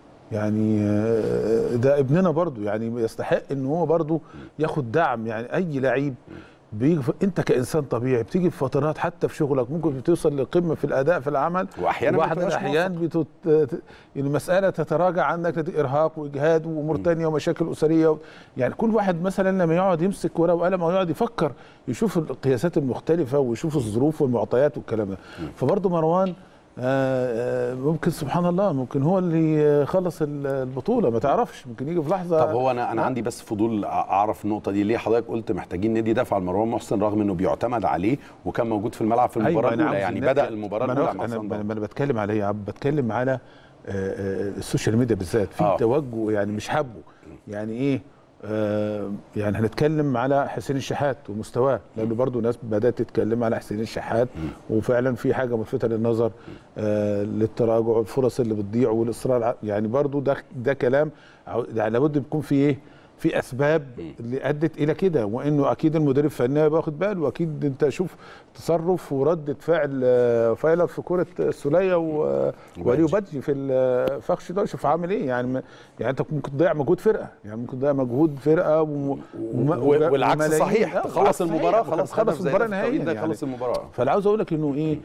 يعني آه، ده ابننا برضو يعني يستحق ان هو برضو ياخد دعم يعني اي لعيب بيجي في- انت كانسان طبيعي بتيجي في فترات حتى في شغلك ممكن توصل لقمه في الاداء في العمل واحيانا ما واحد بتبقاش الاحيان بتت... ت- المساله تتراجع عندك نتيجة ارهاق واجهاد وامور تانية ومشاكل اسريه و... يعني كل واحد مثلا لما يقعد يمسك ورقه وقلم او يقعد يفكر يشوف القياسات المختلفه ويشوف الظروف والمعطيات والكلام ده فبرضه مروان آه، آه، ممكن سبحان الله ممكن هو اللي يخلص ال- البطوله ما تعرفش ممكن يجي في لحظه طب هو انا انا عندي بس فضول أع- اعرف النقطه دي ليه حضرتك قلت محتاجين نادي يدافع عن مروان محسن رغم انه بيعتمد عليه وكان موجود في الملعب في المباراه أيوة، أنا الاولى عاوز يعني الناس- بدا المباراه ما أنا الاولى واخد- مع انا صن ما داونز. انا بتكلم على ايه يا عم بتكلم على آه، آه، السوشيال ميديا بالذات في آه. توجه يعني مش حابه يعني ايه آه يعني هنتكلم على حسين الشحات ومستواه لانه برضو ناس بدات تتكلم على حسين الشحات وفعلا في حاجه ملفته للنظر آه للتراجع والفرص اللي بتضيع والاصرار ع- يعني برضو ده ده كلام عاو- يعني لابد يكون في ايه في اسباب اللي ادت الى كده وانه اكيد المدير الفني هيبقى واخد باله واكيد انت شوف تصرف ورده فعل آه، فايلر في كره السوليه و- وليو بادجي في ال- فخش ده شوف عامل ايه يعني ما- يعني انت ممكن تضيع مجهود فرقه يعني ممكن تضيع مجهود فرقه وم- وم- و- والعكس وملايين. صحيح آه، تخلص والعكس المباراه صحيح. خلاص خلص هدف زي المباراه ده في التوقيت نهائيا ده يعني. خلص المباراه فانا عاوز اقول لك انه ايه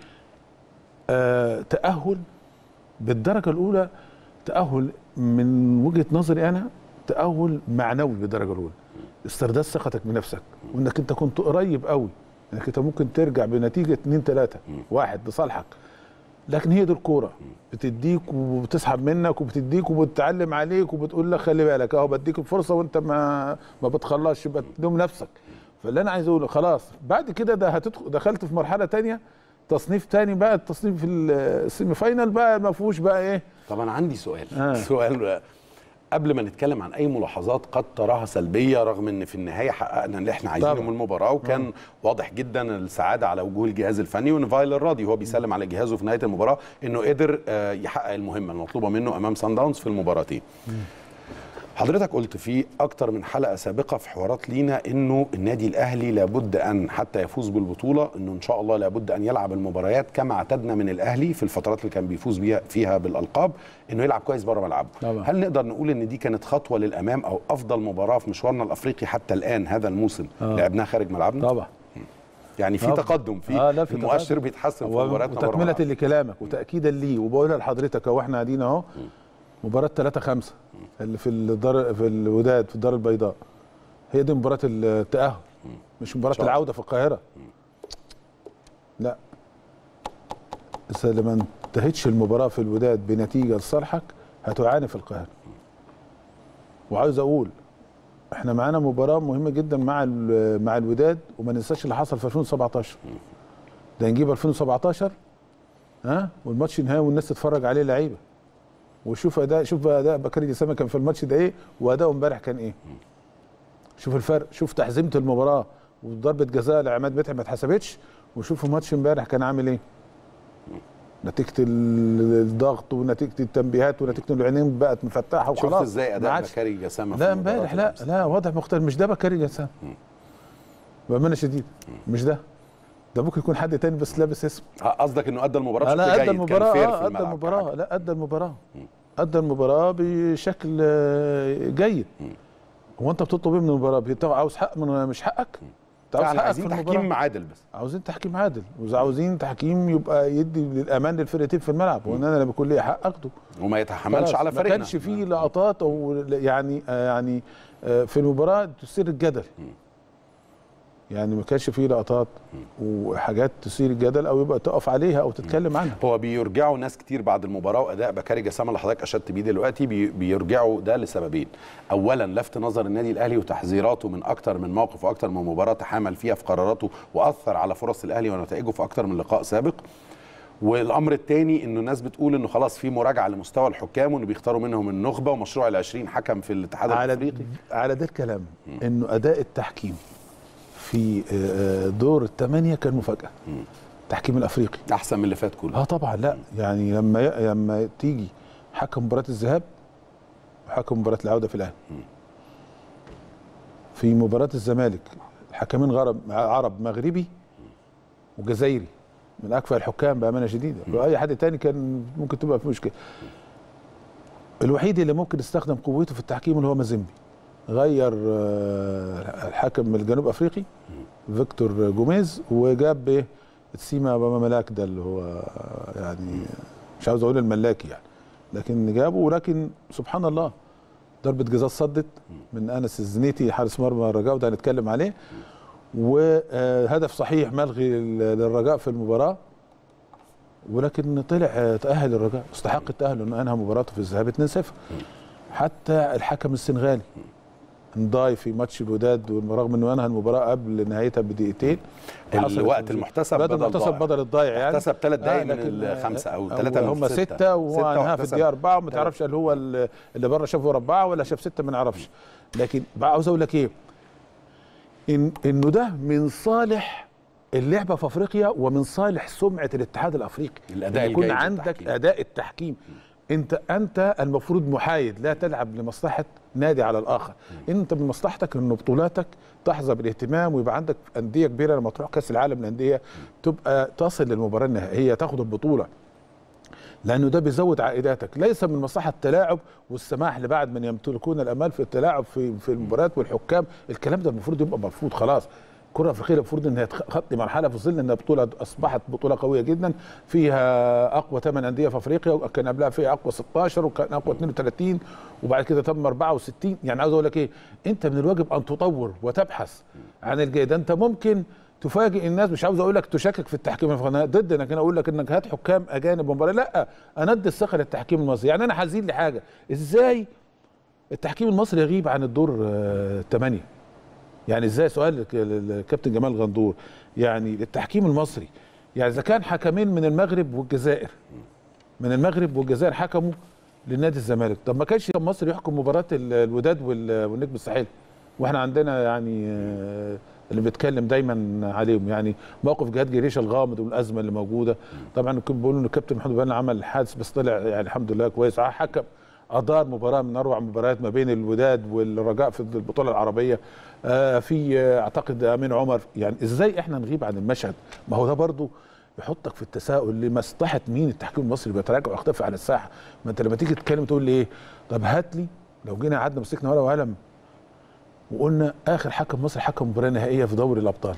آه تاهل بالدرجه الاولى تاهل من وجهه نظري انا تاهل معنوي بالدرجه الاولى استرداد ثقتك بنفسك وانك انت كنت قريب قوي انك انت ممكن ترجع بنتيجه 2 3 واحد لصالحك لكن هي دي الكوره بتديك وبتسحب منك وبتديك وبتعلم عليك وبتقول لك خلي بالك اهو بديك الفرصه وانت ما ما بتخلصش يبقى تلوم نفسك فاللي انا عايز اقوله خلاص بعد كده ده هتدخل دخلت في مرحله تانية تصنيف تاني بقى التصنيف في السيمي فاينال بقى ما فيهوش بقى ايه طب انا عندي سؤال آه. سؤال قبل ما نتكلم عن اي ملاحظات قد تراها سلبيه رغم ان في النهايه حققنا اللي احنا عايزينه طبعا. من المباراه وكان واضح جدا السعاده على وجوه الجهاز الفني وان فايلر راضي هو بيسلم على جهازه في نهايه المباراه انه قدر آه، يحقق المهمه المطلوبه منه امام سان داونز في المباراتين حضرتك قلت في اكتر من حلقه سابقه في حوارات لينا انه النادي الاهلي لابد ان حتى يفوز بالبطوله انه ان شاء الله لابد ان يلعب المباريات كما اعتدنا من الاهلي في الفترات اللي كان بيفوز بيها فيها بالالقاب انه يلعب كويس بره ملعبه طبعا. هل نقدر نقول ان دي كانت خطوه للامام او افضل مباراه في مشوارنا الافريقي حتى الان هذا الموسم آه. لعبناها خارج ملعبنا طبعا يعني في طبعا. تقدم في آه، لا، في المؤشر تقدم. بيتحسن في و- مبارياتنا بره وتكمله ملعبنا. لكلامك وتاكيدا ليه وبقولها لحضرتك اهو احنا قاعدين اهو مباراه 3 5 اللي في الدار في الوداد في الدار البيضاء هي دي مباراه التاهل مش مباراه شاء الله. العوده في القاهره لا إذا لما انتهتش المباراه في الوداد بنتيجه لصالحك هتعاني في القاهره وعاوز اقول احنا معانا مباراه مهمه جدا مع ال- مع الوداد وما ننساش اللي حصل في 2017 ده نجيب 2017 ها والماتش نهائي والناس تتفرج عليه لعيبه وشوف اداء شوف بقى اداء بكري جسامه كان في الماتش ده ايه واداؤه امبارح كان ايه شوف الفرق شوف تحزيمه المباراه وضربه جزاء لعماد متعب ما اتحسبتش وشوف الماتش امبارح كان عامل ايه نتيجه ال- الضغط ونتيجه التنبيهات ونتيجه إن العينين بقت مفتحه وخلاص شفت ازاي ما اداء عادش- بكاري جسامه في لا المباراة امبارح لا الأمس؟ لا واضح مختلف مش ده بكاري جسام بامانه شديده مش ده ده ممكن يكون حد تاني بس لابس اسم قصدك انه ادى المباراه لا بشكل ادى جيد المباراه كان فير آه، في ادى الملعب المباراه لا ادى المباراه ادى المباراه بشكل آه، جيد هو انت بتطلب ايه من المباراه بت- عاوز حق من مش حقك انت عاوز يعني حقك عايزين في تحكيم المباراه عادل بس عاوزين تحكيم عادل وعاوزين تحكيم يبقى يدي الامان للفرقتين في الملعب وان انا لما يكون لي حق اخده وما يتحملش خلاص، على فريقنا ما كانش فيه لقطات او يعني آه، يعني آه، في المباراه تثير الجدل يعني ما كانش فيه لقطات وحاجات تثير الجدل او يبقى تقف عليها او تتكلم عنها هو بيرجعوا ناس كتير بعد المباراه واداء بكاري جسامه اللي حضرتك اشدت بيه دلوقتي بي بيرجعوا ده لسببين اولا لفت نظر النادي الاهلي وتحذيراته من اكتر من موقف واكتر من مباراه تحامل فيها في قراراته واثر على فرص الاهلي ونتائجه في اكتر من لقاء سابق والامر الثاني انه الناس بتقول انه خلاص في مراجعه لمستوى الحكام وانه بيختاروا منهم النخبه ومشروع ال 20 حكم في الاتحاد على الافريقي على ده الكلام انه اداء التحكيم في آه، آه، دور الثمانيه كان مفاجاه التحكيم الافريقي احسن من اللي فات كله اه طبعا لا يعني لما ي- لما تيجي حكم مباراه الذهاب وحكم مباراه العوده في الاهلي في مباراه الزمالك الحكمين غرب عرب مغربي وجزائري من اكفأ الحكام بامانه شديده واي حد تاني كان ممكن تبقى في مشكله الوحيد اللي ممكن يستخدم قوته في التحكيم اللي هو مازيمبي غير آه، الحكم من الجنوب افريقي فيكتور جوميز وجاب ايه تسيما بابا ملاك ده اللي هو آه، يعني مش عاوز اقول الملاكي يعني لكن جابه ولكن سبحان الله ضربه جزاء صدت من انس الزنيتي حارس مرمى الرجاء وده هنتكلم عليه وهدف صحيح ملغي لل- للرجاء في المباراه ولكن طلع آه، تاهل الرجاء استحق التاهل انه انهى مباراته في الذهاب 2-0 حتى الحكم السنغالي انضاي في ماتش الوداد ورغم انه انهى المباراه قبل نهايتها بدقيقتين حصلت الوقت المشكلة. المحتسب الوقت بدل المحتسب ضايع. بدل الضايع يعني احتسب ثلاث دقايق من لكن، آه، الخمسه او آه، ثلاثه من هم ستة. ستة وهو انهاها في واحتسب. الدقيقة أربعة وما تلاتة. تعرفش هل هو اللي اللي بره شافه أربعة ولا شاف ستة ما نعرفش لكن بقى عاوز أقول لك إيه إن إنه ده من صالح اللعبة في أفريقيا ومن صالح سمعة الاتحاد الأفريقي الأداء إن يكون الجيد عندك للتحكيم. أداء التحكيم أنت أنت المفروض محايد لا تلعب لمصلحة نادي على الآخر أنت من مصلحتك إن بطولاتك تحظى بالاهتمام ويبقى عندك أندية كبيرة لما تروح كأس العالم للأندية تبقى تصل للمباراة النهائية تاخد البطولة لانه ده بيزود عائداتك ليس من مصلحه التلاعب والسماح لبعض من يمتلكون الامال في التلاعب في في المباريات والحكام الكلام ده المفروض يبقى مرفوض خلاص الكره الافريقيه المفروض انها تخطي مرحله في ظل انها بطوله اصبحت بطوله قويه جدا فيها اقوى 8 انديه في افريقيا وكان قبلها فيها اقوى 16 وكان اقوى 32 وبعد كده تم 64 يعني عاوز اقول لك ايه انت من الواجب ان تطور وتبحث عن الجيد انت ممكن تفاجئ الناس مش عاوز اقول لك تشكك في التحكيم انا ضد انك انا اقول لك انك هات حكام اجانب مباراه لا انا ادي الثقه للتحكيم المصري يعني انا حزين لحاجه ازاي التحكيم المصري يغيب عن الدور الثمانيه يعني ازاي سؤال لك- للكابتن جمال غندور يعني التحكيم المصري يعني اذا كان حكمين من المغرب والجزائر من المغرب والجزائر حكموا لنادي الزمالك طب ما كانش مصر يحكم مباراه ال- الوداد وال- والنجم الساحلي واحنا عندنا يعني آه، اللي بيتكلم دايما عليهم يعني موقف جهاد جريشه الغامض والازمه اللي موجوده طبعا كنت بقول ان الكابتن محمود بن عمل حادث بس طلع يعني الحمد لله كويس حكم ادار مباراه من اروع مباريات ما بين الوداد والرجاء في البطوله العربيه آه، في آه، اعتقد امين عمر يعني ازاي احنا نغيب عن المشهد ما هو ده برضو يحطك في التساؤل لمصلحه مين التحكيم المصري بيتراجع ويختفي على الساحه ما انت لما تيجي تتكلم تقول لي ايه طب هات لي لو جينا قعدنا مسكنا ورقه وقلم وقلنا اخر حكم مصري حكم مباراه نهائيه في دوري الابطال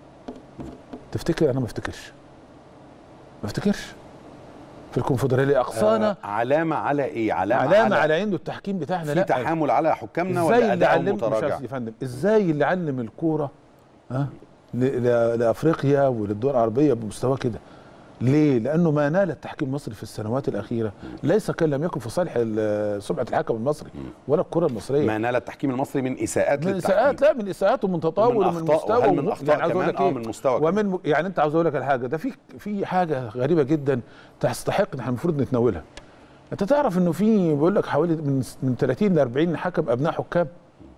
تفتكر انا ما افتكرش ما افتكرش في الكونفدراليه اقصانا آه، علامه على ايه علامه, علامه على انه التحكيم بتاعنا في لا تحامل على حكامنا ازاي ولا اللي اداء علم مش متراجع عارف يا فندم ازاي اللي علم الكوره ها ل- ل- لافريقيا وللدول العربيه بمستوى كده ليه؟ لانه ما نال التحكيم المصري في السنوات الاخيره ليس كان لم يكن في صالح ال- سمعه الحكم المصري ولا الكره المصريه ما نال التحكيم المصري من اساءات من للتحكيم. اساءات لا من اساءات ومن تطاول ومن ومن أخطاء، مستوى وهل من وم- أخطاء عاوز أقول كمان؟ لك آه، إيه؟ من مستوى كمان. ومن يعني انت عاوز اقول لك على حاجه ده في في حاجه غريبه جدا تستحق ان احنا المفروض نتناولها انت تعرف انه في بيقول لك حوالي من من 30 ل 40 حكم ابناء حكام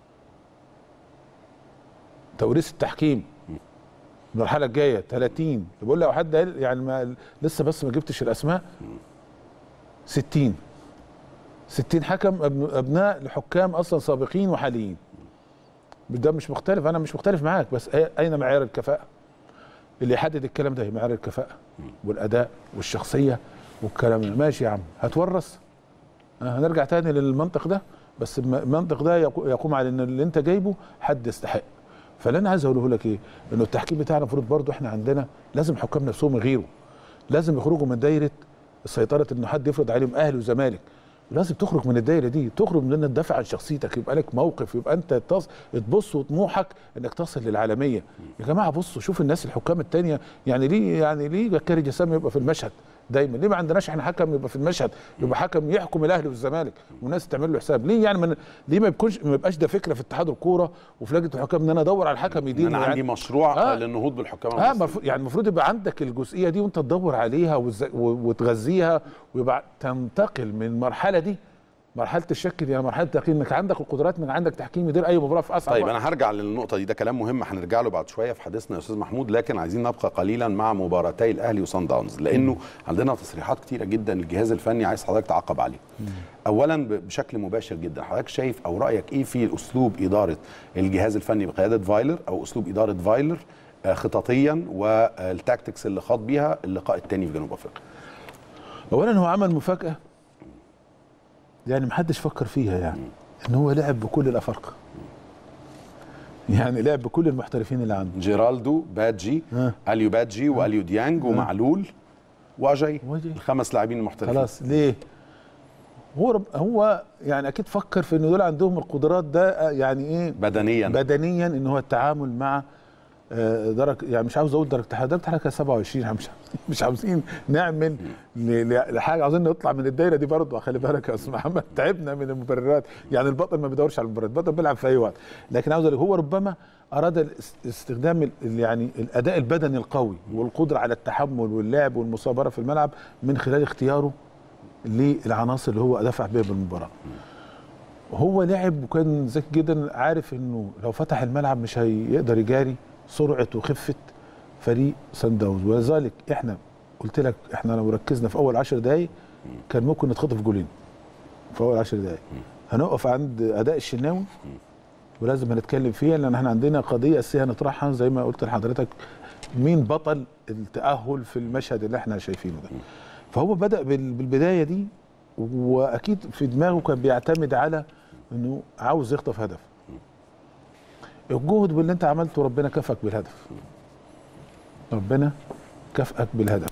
توريث التحكيم المرحله الجايه 30 بقول لو حد قال يعني ما لسه بس ما جبتش الاسماء 60 60 حكم أبن- ابناء لحكام اصلا سابقين وحاليين ده مش مختلف انا مش مختلف معاك بس أي- اين معيار الكفاءه اللي يحدد الكلام ده معيار الكفاءه والاداء والشخصيه والكلام ده ماشي يا عم هتورث آه، هنرجع تاني للمنطق ده بس الم- المنطق ده يقو- يقوم على ان اللي انت جايبه حد يستحق فاللي انا عايز اقوله لك ايه انه التحكيم بتاعنا المفروض برضه احنا عندنا لازم حكام نفسهم يغيروا لازم يخرجوا من دايره سيطره انه حد يفرض عليهم اهلي وزمالك لازم تخرج من الدايره دي تخرج من ان تدافع عن شخصيتك يبقى لك موقف يبقى انت تص... تبص وطموحك انك تصل للعالميه يا جماعه بصوا شوف الناس الحكام التانية يعني ليه يعني ليه بكاري جسام يبقى في المشهد دايما ليه ما عندناش احنا حكم يبقى في المشهد يبقى حكم يحكم الاهلي والزمالك والناس تعمل له حساب ليه يعني من ليه ما يكونش ما يبقاش ده فكره في اتحاد الكوره وفي لجنه الحكام ان انا ادور على الحكم إن يدير انا عندي مشروع آه. آه. للنهوض بالحكام اه المصريين. مرفو... يعني المفروض يبقى عندك الجزئيه دي وانت تدور عليها وز... و... وتغذيها ويبقى تنتقل من المرحله دي مرحله الشك دي مرحله التقييم انك عندك القدرات انك عندك تحكيم يدير اي مباراه في اصعب طيب وقت. انا هرجع للنقطه دي ده كلام مهم هنرجع له بعد شويه في حديثنا يا استاذ محمود لكن عايزين نبقى قليلا مع مباراتي الاهلي وصن داونز لانه عندنا تصريحات كتيره جدا الجهاز الفني عايز حضرتك تعقب عليه اولا ب- بشكل مباشر جدا حضرتك شايف او رايك ايه في اسلوب اداره الجهاز الفني بقياده فايلر او اسلوب اداره فايلر آه، خططيا والتاكتكس اللي خاض بيها اللقاء الثاني في جنوب افريقيا اولا هو عمل مفاجاه يعني محدش فكر فيها يعني ان هو لعب بكل الافارقه يعني لعب بكل المحترفين اللي عنده جيرالدو بادجي ها. اليو بادجي واليو ديانج ومعلول واجاي وأجاي. الخمس لاعبين المحترفين خلاص ليه هو رب هو يعني اكيد فكر في ان دول عندهم القدرات ده يعني ايه بدنيا بدنيا ان هو التعامل مع آه، درجه يعني مش عاوز اقول درجه الحراره درجه الحراره كانت 27 إحنا مش مش عاوزين نعمل ل- ل- لحاجه عاوزين نطلع من الدايره دي برضه خلي بالك يا استاذ محمد تعبنا من المبررات يعني البطل ما بيدورش على المبررات البطل بيلعب في اي وقت لكن عاوز اقول لك هو ربما اراد الاس- استخدام ال- ال- يعني الاداء البدني القوي والقدره على التحمل واللعب والمصابره في الملعب من خلال اختياره للعناصر اللي هو دفع بها بالمباراه هو لعب وكان ذكي جدا عارف انه لو فتح الملعب مش هيقدر يجاري سرعه وخفه فريق سان داونز ولذلك احنا قلت لك احنا لو ركزنا في اول 10 دقائق كان ممكن نتخطف جولين في اول 10 دقائق هنقف عند اداء الشناوي ولازم هنتكلم فيها لان احنا عندنا قضيه اساسيه هنطرحها زي ما قلت لحضرتك مين بطل التاهل في المشهد اللي احنا شايفينه ده فهو بدا بال- بالبدايه دي واكيد في دماغه كان بيعتمد على انه عاوز يخطف هدف الجهد باللي انت عملته ربنا كافئك بالهدف ربنا كافئك بالهدف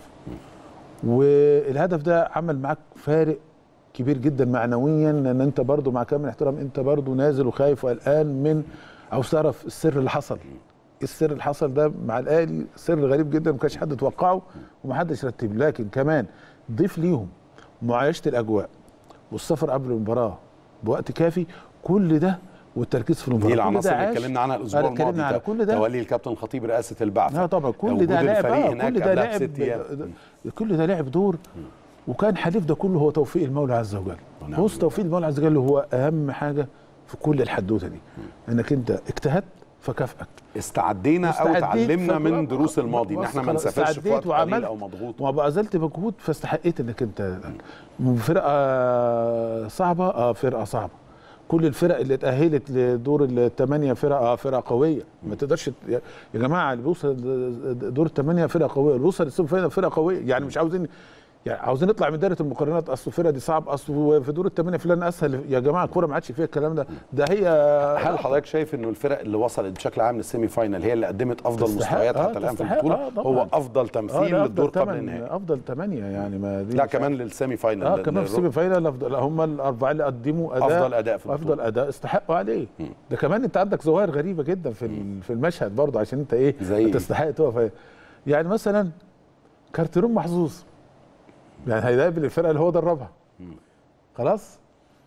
والهدف ده عمل معاك فارق كبير جدا معنويا لان انت برضو مع كامل احترام انت برضو نازل وخايف وقلقان من عاوز تعرف السر اللي حصل ايه السر اللي حصل ده مع الاهلي سر غريب جدا ما كانش حد يتوقعه ومحدش رتب لكن كمان ضيف ليهم معايشه الاجواء والسفر قبل المباراه بوقت كافي كل ده والتركيز في المباراه دي كل ده العناصر اللي عاش. اتكلمنا عنها الاسبوع آه، اتكلمنا الماضي على ده كل ده تولي الكابتن الخطيب رئاسه البعثه لا طبعا كل وجود ده لعب الفريق آه، هناك كل ده قبلها لعب بست أيام. كل ده لعب دور وكان حليف ده كله هو توفيق المولى عز وجل ونعم بص توفيق المولى عز وجل هو اهم حاجه في كل الحدوته دي انك انت اجتهدت فكافئك استعدينا او استعديت تعلمنا ف- من دروس الماضي ان بص احنا ما خلاص، نسافرش في استعديت وقت قليل وعملت او مضغوط وبذلت مجهود فاستحقيت انك انت فرقه صعبه اه فرقه صعبه كل الفرق اللي اتاهلت لدور الثمانيه فرقه اه فرقه قويه ما تقدرش ت- يا يا جماعه اللي بيوصل دور الثمانيه فرقه قويه اللي بيوصل السيمي فاينال فرقه قويه يعني مش عاوزين يعني عاوزين نطلع من دايره المقارنات اصل الفرقه دي صعب اصل في دور الثمانيه فلان اسهل يا جماعه الكوره ما عادش فيها الكلام ده ده هي هل حضرتك شايف انه الفرق اللي وصلت بشكل عام للسيمي فاينال هي اللي قدمت افضل تستحق- مستويات آه، حتى الان في تستحق، البطوله آه، طبعاً. هو افضل آه، تمثيل لا، للدور أفضل قبل تمن- النهائي افضل ثمانيه يعني ما دي لا مش- كمان للسيمي فاينال اه كمان في السيمي فاينال افضل هم الاربعه اللي قدموا اداء أفضل أداء في البطولة. افضل اداء استحقوا عليه ده كمان انت عندك ظواهر غريبه جدا في ال- في المشهد برضه عشان انت ايه زي إيه؟ تستحق تقف عليه. يعني مثلا كارتيرون محظوظ يعني هيقابل الفرقه اللي هو دربها خلاص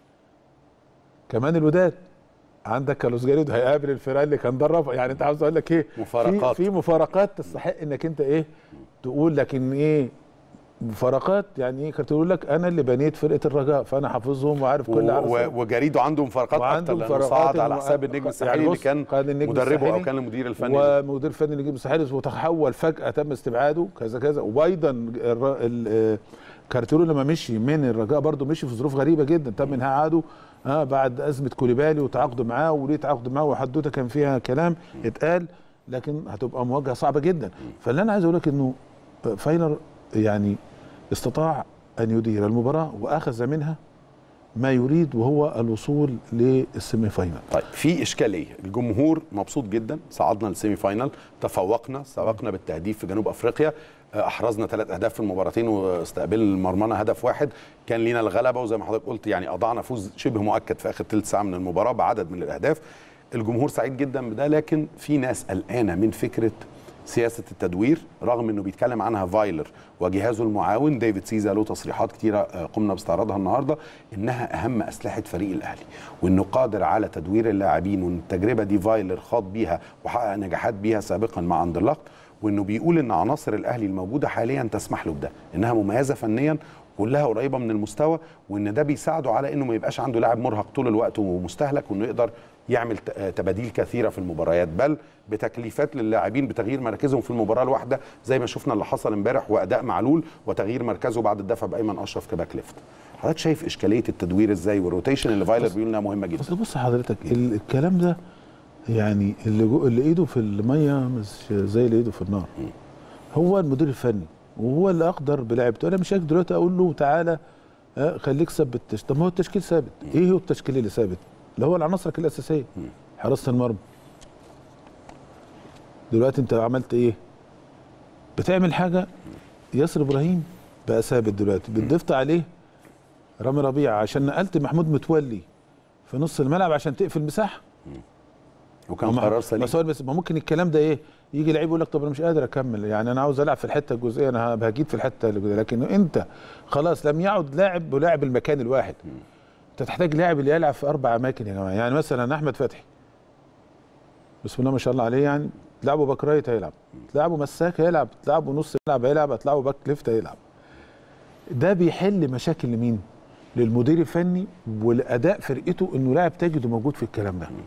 كمان الوداد عندك كارلوس جاريدو هيقابل الفرقه اللي كان دربها يعني انت عاوز اقول لك ايه في- مفارقات. في مفارقات تستحق انك انت ايه تقول لكن ايه مفارقات يعني ايه كانت تقول لك انا اللي بنيت فرقه الرجاء فانا حافظهم وعارف كل و- عارف و- وجريدو عنده مفارقات وعنده اكتر لانه مفارقات صعد على إنه- حساب النجم يعني الساحلي اللي بص، كان كان النجم مدربه او الساحلي كان المدير الفني ومدير فني نجيب الساحلي وتحول فجاه تم استبعاده كذا كذا وايضا الر- ال- آه، كارتيرو لما مشي من الرجاء برضه مشي في ظروف غريبه جدا تم انهاء عقده اه بعد ازمه كوليبالي وتعاقده معاه وليه تعاقده معاه وحدوته كان فيها كلام اتقال لكن هتبقى مواجهه صعبه جدا فاللي انا عايز اقول لك انه فايلر يعني استطاع ان يدير المباراه واخذ منها ما يريد وهو الوصول للسيمي فاينال طيب في اشكاليه الجمهور مبسوط جدا صعدنا للسيمي فاينال تفوقنا سبقنا بالتهديف في جنوب افريقيا آه، احرزنا ثلاث اهداف في المباراتين واستقبل مرمانا هدف واحد كان لينا الغلبه وزي ما حضرتك قلت يعني اضعنا فوز شبه مؤكد في اخر ثلث ساعه من المباراه بعدد من الاهداف الجمهور سعيد جدا بده لكن في ناس قلقانه من فكره سياسه التدوير رغم انه بيتكلم عنها فايلر وجهازه المعاون ديفيد سيزا له تصريحات كتيره آه، قمنا باستعراضها النهارده انها اهم اسلحه فريق الاهلي وانه قادر على تدوير اللاعبين وان التجربه دي فايلر خاض بيها وحقق نجاحات بيها سابقا مع اندرلخت وانه بيقول ان عناصر الاهلي الموجوده حاليا تسمح له بده انها مميزه فنيا كلها قريبه من المستوى وان ده بيساعده على انه ما يبقاش عنده لاعب مرهق طول الوقت ومستهلك وانه يقدر يعمل ت- آه، تباديل كثيره في المباريات بل بتكليفات للاعبين بتغيير مراكزهم في المباراه الواحده زي ما شفنا اللي حصل امبارح واداء معلول وتغيير مركزه بعد الدفع بايمن اشرف كباك ليفت حضرتك شايف اشكاليه التدوير ازاي والروتيشن اللي فايلر بيقول انها مهمه جدا بس بص حضرتك ال- الكلام ده يعني اللي جو اللي ايده في الميه مش زي اللي ايده في النار هو المدير الفني وهو اللي اقدر بلعبته انا مش هاجي دلوقتي اقول له تعالى آه، خليك ثبت التش- طب ما هو التشكيل ثابت ايه هو التشكيل اللي ثابت اللي هو عناصرك الاساسيه حراسه المرمى دلوقتي انت عملت ايه بتعمل حاجه ياسر ابراهيم بقى ثابت دلوقتي بتضيفت عليه رامي ربيعه عشان نقلت محمود متولي في نص الملعب عشان تقفل مساحه وكان قرار سليم بس هو بس ما ممكن الكلام ده ايه يجي لعيب يقول لك طب انا مش قادر اكمل يعني انا عاوز العب في الحته الجزئيه انا هجيد في الحته الجزئيه لكن انت خلاص لم يعد لاعب ولاعب المكان الواحد انت تحتاج لاعب اللي يلعب في اربع اماكن يا جماعه يعني مثلا احمد فتحي بسم الله ما شاء الله عليه يعني تلعبه باك رايت هيلعب تلعبه مساك هيلعب تلعبه نص يلعب هيلعب تلعبه باك ليفت هيلعب ده بيحل مشاكل لمين للمدير الفني والاداء فرقته انه لاعب تجده موجود في الكلام ده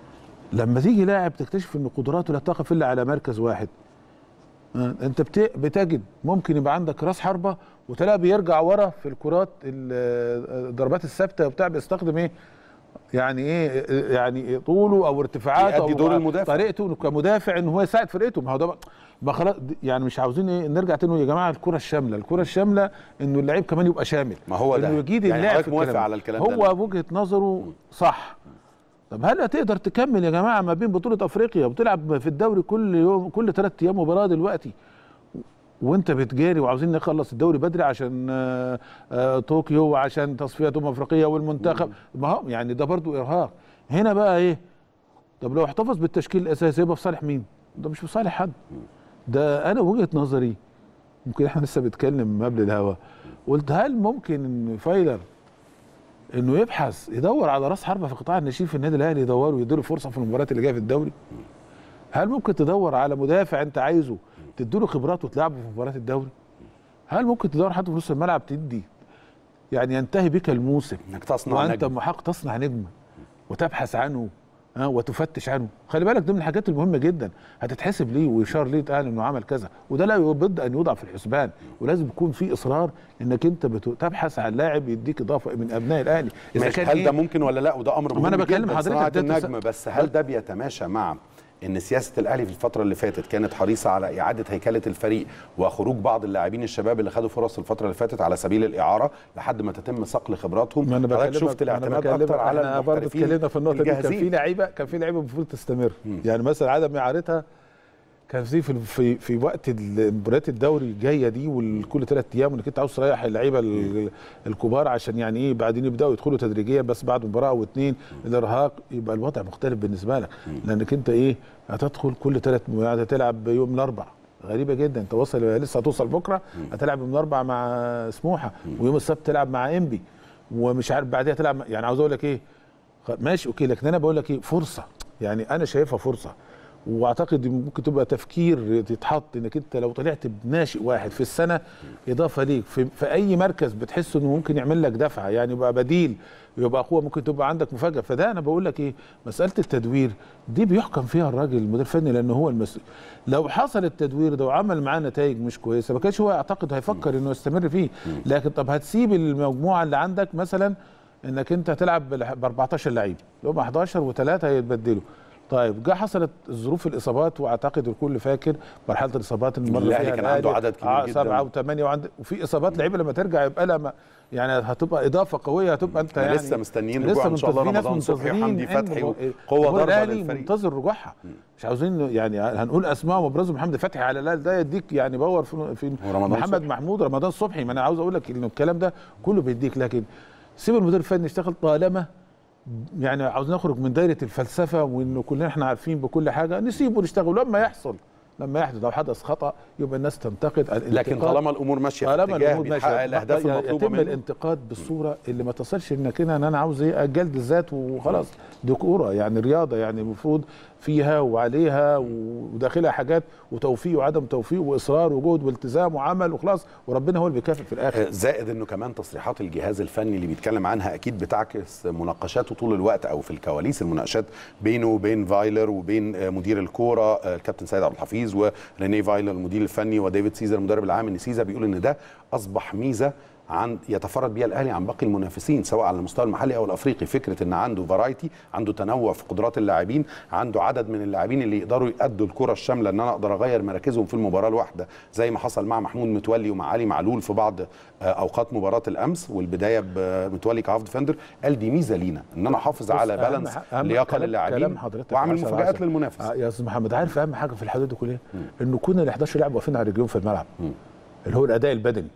لما تيجي لاعب تكتشف ان قدراته لا تقف الا على مركز واحد آه، انت بت- بتجد ممكن يبقى عندك راس حربه وتلاقيه بيرجع ورا في الكرات ال- الضربات الثابته وبتاع بيستخدم ايه يعني ايه يعني طوله او ارتفاعاته يؤدي او دور المدافع. طريقته كمدافع ان هو يساعد فرقته ما هو ده بقى- ما خلاص يعني مش عاوزين ايه نرجع تاني يا جماعه الكره الشامله الكره الشامله انه اللعيب كمان يبقى شامل ما هو ده. انه يجيد يعني اللاعب حضرتك في موافق الكلام على الكلام ده؟ هو وجهه نظره صح طب هل هتقدر تكمل يا جماعه ما بين بطوله افريقيا وبتلعب في الدوري كل يوم كل ثلاث ايام مباراه دلوقتي وانت بتجاري وعاوزين نخلص الدوري بدري عشان آه، آه، طوكيو وعشان تصفيات امم افريقيا والمنتخب ما هو يعني ده برضو ارهاق هنا بقى ايه طب لو احتفظ بالتشكيل الاساسي يبقى في صالح مين ده مش في صالح حد ده انا وجهه نظري ممكن احنا لسه بنتكلم قبل الهوا قلت هل ممكن ان فايلر انه يبحث يدور على راس حربه في قطاع الناشئين في النادي الاهلي يدوره ويديله فرصه في المباريات اللي جايه في الدوري هل ممكن تدور على مدافع انت عايزه تديله خبرات وتلعبه في مباريات الدوري هل ممكن تدور حد في نص الملعب تدي يعني ينتهي بك الموسم انك تصنع وانت نجم محق تصنع نجم وتبحث عنه ها وتفتش عنه خلي بالك دي من الحاجات المهمه جدا هتتحسب ليه ويشار ليه اتقال انه عمل كذا وده لا يبد ان يوضع في الحسبان ولازم يكون في اصرار انك انت بت- تبحث عن لاعب يديك اضافه من ابناء الاهلي ماشي هل ده ممكن ولا لا وده امر ما مهم أنا بكلم جدا حضرتك صناعه ده تس- النجم بس هل ده بيتماشى مع ان سياسه الاهلي في الفتره اللي فاتت كانت حريصه على اعاده هيكله الفريق وخروج بعض اللاعبين الشباب اللي خدوا فرص الفتره اللي فاتت على سبيل الاعاره لحد ما تتم صقل خبراتهم ما انا حضرتك بكلمك شفت ما أنا الاعتماد بكلمك اكتر على احنا برضه المحترفين اتكلمنا في النقطه دي كان في الجاهزين. لعيبه كان في لعيبه المفروض تستمر يعني مثلا عدم اعارتها كان في في في, في وقت مباريات الدوري الجايه دي وكل ثلاث ايام انك انت عاوز تريح اللعيبه ال- الكبار عشان يعني ايه بعدين يبداوا يدخلوا تدريجيا بس بعد مباراه او اتنين الارهاق يبقى الوضع مختلف بالنسبه لك لانك انت ايه هتدخل كل ثلاث هتلعب يوم الاربع غريبه جدا انت وصل لسه هتوصل بكره هتلعب يوم الاربع مع سموحه ويوم السبت تلعب مع انبي ومش عارف بعدها تلعب مع- يعني عاوز اقول لك ايه خ- ماشي اوكي لكن انا بقول لك ايه فرصه يعني انا شايفها فرصه واعتقد ممكن تبقى تفكير يتحط انك انت لو طلعت بناشئ واحد في السنه اضافه ليك في, في اي مركز بتحس انه ممكن يعمل لك دفعه يعني يبقى بديل يبقى اخوه ممكن تبقى عندك مفاجاه فده انا بقول لك ايه مساله التدوير دي بيحكم فيها الراجل المدير الفني لانه هو المسؤول لو حصل التدوير ده وعمل معاه نتائج مش كويسه ما كانش هو يعتقد هيفكر انه يستمر فيه لكن طب هتسيب المجموعه اللي عندك مثلا انك انت هتلعب ب 14 لعيب اللي هم 11 وثلاثه هيتبدلوا طيب جه حصلت ظروف الاصابات واعتقد الكل فاكر مرحله الاصابات اللي مر الأهلي فيها كان عنده الأهلي. عدد كبير آه، جداً. سبعه وثمانيه وعند وفي اصابات لعيبه لما ترجع يبقى لها ما- يعني هتبقى اضافه قويه هتبقى انت احنا يعني لسه مستنيين لسه رجوع ان شاء الله منتظرين ناس رمضان صبحي منتظرين وحمدي إن فتحي هو- وقوه هو ضربه الأهلي للفريق منتظر رجوعها مش عاوزين يعني هنقول اسماء وابرزهم محمد فتحي على الاقل ده يديك يعني باور في, في ورمضان محمد صبحي. محمود رمضان صبحي ما انا عاوز اقول لك ان الكلام ده كله بيديك لكن سيب المدير الفني يشتغل طالما يعني عاوزين نخرج من دايره الفلسفه وانه كلنا احنا عارفين بكل حاجه نسيبه نشتغل لما يحصل لما يحدث لو حدث خطا يبقى الناس تنتقد لكن الانتقاد- طالما الامور ماشيه في طالما اتجاه الامور بيحقق ماشيه الاهداف ي- المطلوبه يتم منه الانتقاد بالصوره اللي ما تصلش انك هنا ان انا عاوز ايه جلد الذات وخلاص دي كوره يعني رياضه يعني المفروض فيها وعليها وداخلها حاجات وتوفيق وعدم توفيق واصرار وجهد والتزام وعمل وخلاص وربنا هو اللي بيكافئ في الاخر زائد انه كمان تصريحات الجهاز الفني اللي بيتكلم عنها اكيد بتعكس مناقشاته طول الوقت او في الكواليس المناقشات بينه وبين فايلر وبين آه، مدير الكوره آه، الكابتن سيد عبد الحفيظ وريني فايلر المدير الفني وديفيد سيزر المدرب العام ان سيزر بيقول ان ده اصبح ميزه عن يتفرد بيها الاهلي عن باقي المنافسين سواء على المستوى المحلي او الافريقي فكره ان عنده فرايتي عنده تنوع في قدرات اللاعبين عنده عدد من اللاعبين اللي يقدروا يأدوا الكره الشامله ان انا اقدر اغير مراكزهم في المباراه الواحده زي ما حصل مع محمود متولي ومع علي معلول في بعض آه، اوقات مباراه الامس والبدايه بمتولي كهاف ديفندر قال دي ميزه لينا ان انا احافظ على بص، أهم بالانس ح- أهم لياقه كلام- للاعبين كلام حضرتك واعمل عشرة مفاجات عشرة. للمنافس آه، يا استاذ محمد عارف اهم حاجه في الحدود دي كلها انه كنا ال 11 لاعب واقفين على رجليهم في الملعب اللي هو الاداء البدني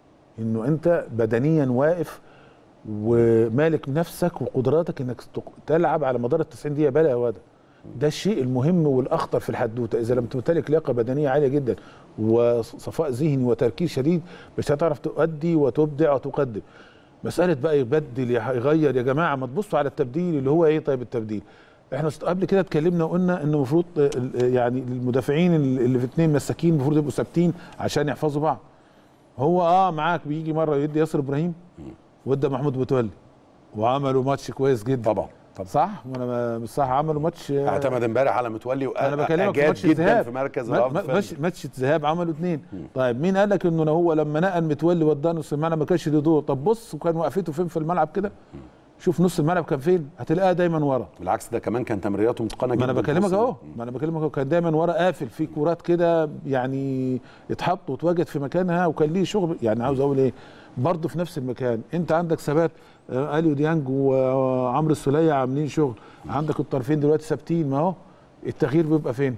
انه انت بدنيا واقف ومالك نفسك وقدراتك انك تق- تلعب على مدار ال 90 دقيقه بلا هواده ده الشيء المهم والاخطر في الحدوته اذا لم تمتلك لياقه بدنيه عاليه جدا وصفاء ذهني وتركيز شديد مش هتعرف تؤدي وتبدع وتقدم مساله بقى يبدل يغير يا جماعه ما تبصوا على التبديل اللي هو ايه طيب التبديل احنا قبل كده اتكلمنا وقلنا ان المفروض يعني المدافعين اللي في اثنين مساكين المفروض يبقوا ثابتين عشان يحفظوا بعض هو اه معاك بيجي مره يدي ياسر ابراهيم وادى محمود متولي وعملوا ماتش كويس جدا طبعا طبعا صح وانا مش صح عملوا ماتش اعتمد امبارح على متولي انا بكلمك في ماتش جدا الذهاب في مركز ما- الرابط ما- ماتش ماتش الذهاب عملوا اثنين طيب مين قال لك انه هو لما نقل متولي وداه نص الملعب ما كانش له دور طب بص وكان وقفته فين في الملعب كده شوف نص الملعب كان فين هتلاقيها دايما ورا بالعكس ده كمان كان تمريراته متقنه جدا ما انا بكلمك في اهو الوسط. ما انا بكلمك اهو كان دايما ورا قافل في كورات كده يعني اتحط واتوجد في مكانها وكان ليه شغل يعني عاوز اقول ايه برضه في نفس المكان انت عندك ثبات آه، اليو ديانج وعمرو السوليه عاملين شغل عندك الطرفين دلوقتي ثابتين ما هو التغيير بيبقى فين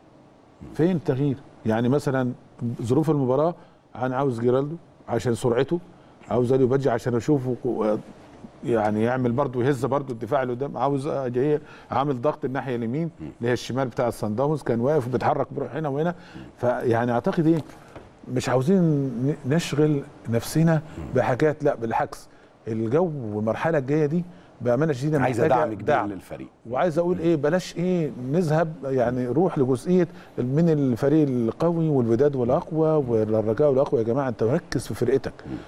فين التغيير يعني مثلا ظروف المباراه انا عاوز جيرالدو عشان سرعته عاوز اليو بادجي عشان اشوفه كو- يعني يعمل برضه يهز برضه الدفاع اللي قدام عاوز جاي عامل ضغط الناحيه اليمين اللي هي الشمال بتاع الصن داونز كان واقف وبيتحرك بيروح هنا وهنا فيعني اعتقد ايه مش عاوزين ن- نشغل نفسنا بحاجات لا بالعكس الجو والمرحله الجايه دي بامانه شديده عايزه محتاجة دعم كبير للفريق وعايز اقول ايه بلاش ايه نذهب يعني روح لجزئيه من الفريق القوي والوداد والاقوى والرجاء والاقوى يا جماعه انت ركز في فرقتك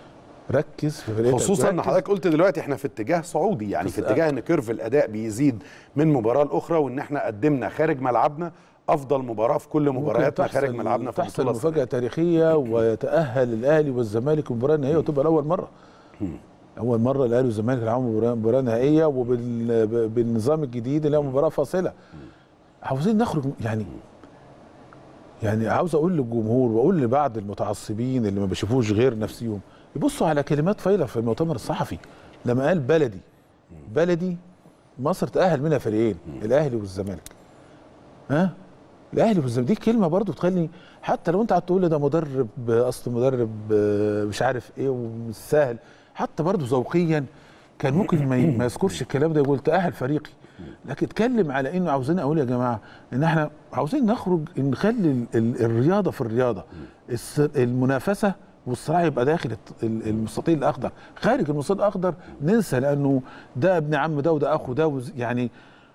ركز في فرقتك خصوصا ان ركز. حضرتك قلت دلوقتي احنا في اتجاه صعودي يعني في بس- اتجاه ان كيرف الاداء بيزيد من مباراه لاخرى وان احنا قدمنا خارج ملعبنا افضل مباراه في كل ممكن مبارياتنا تحصل- خارج ملعبنا في تحصل البطوله مفاجاه تاريخيه ويتاهل الاهلي والزمالك المباراه النهائيه وتبقى لاول مره اول مره الاهلي والزمالك يلعبوا مباراه مباراه نهائيه وبالنظام الجديد اللي هي مباراه فاصله عاوزين نخرج يعني يعني عاوز اقول للجمهور واقول لبعض المتعصبين اللي ما بيشوفوش غير نفسيهم يبصوا على كلمات فايلة في المؤتمر الصحفي لما قال بلدي بلدي مصر تأهل منها فريقين الاهلي والزمالك ها الاهلي والزمالك دي كلمه برضو تخلي حتى لو انت قعدت تقول لي ده مدرب اصل مدرب آه، مش عارف ايه ومش سهل حتى برضو ذوقيا كان ممكن ما ي- ما يذكرش الكلام ده يقول تأهل فريقي لكن اتكلم على انه عاوزين اقول يا جماعه ان احنا عاوزين نخرج نخلي ال- ال- الرياضه في الرياضه الس- المنافسه والصراع يبقى داخل الت- ال- المستطيل الاخضر خارج المستطيل الاخضر ننسى لانه ده ابن عم ده وده اخو ده وز- يعني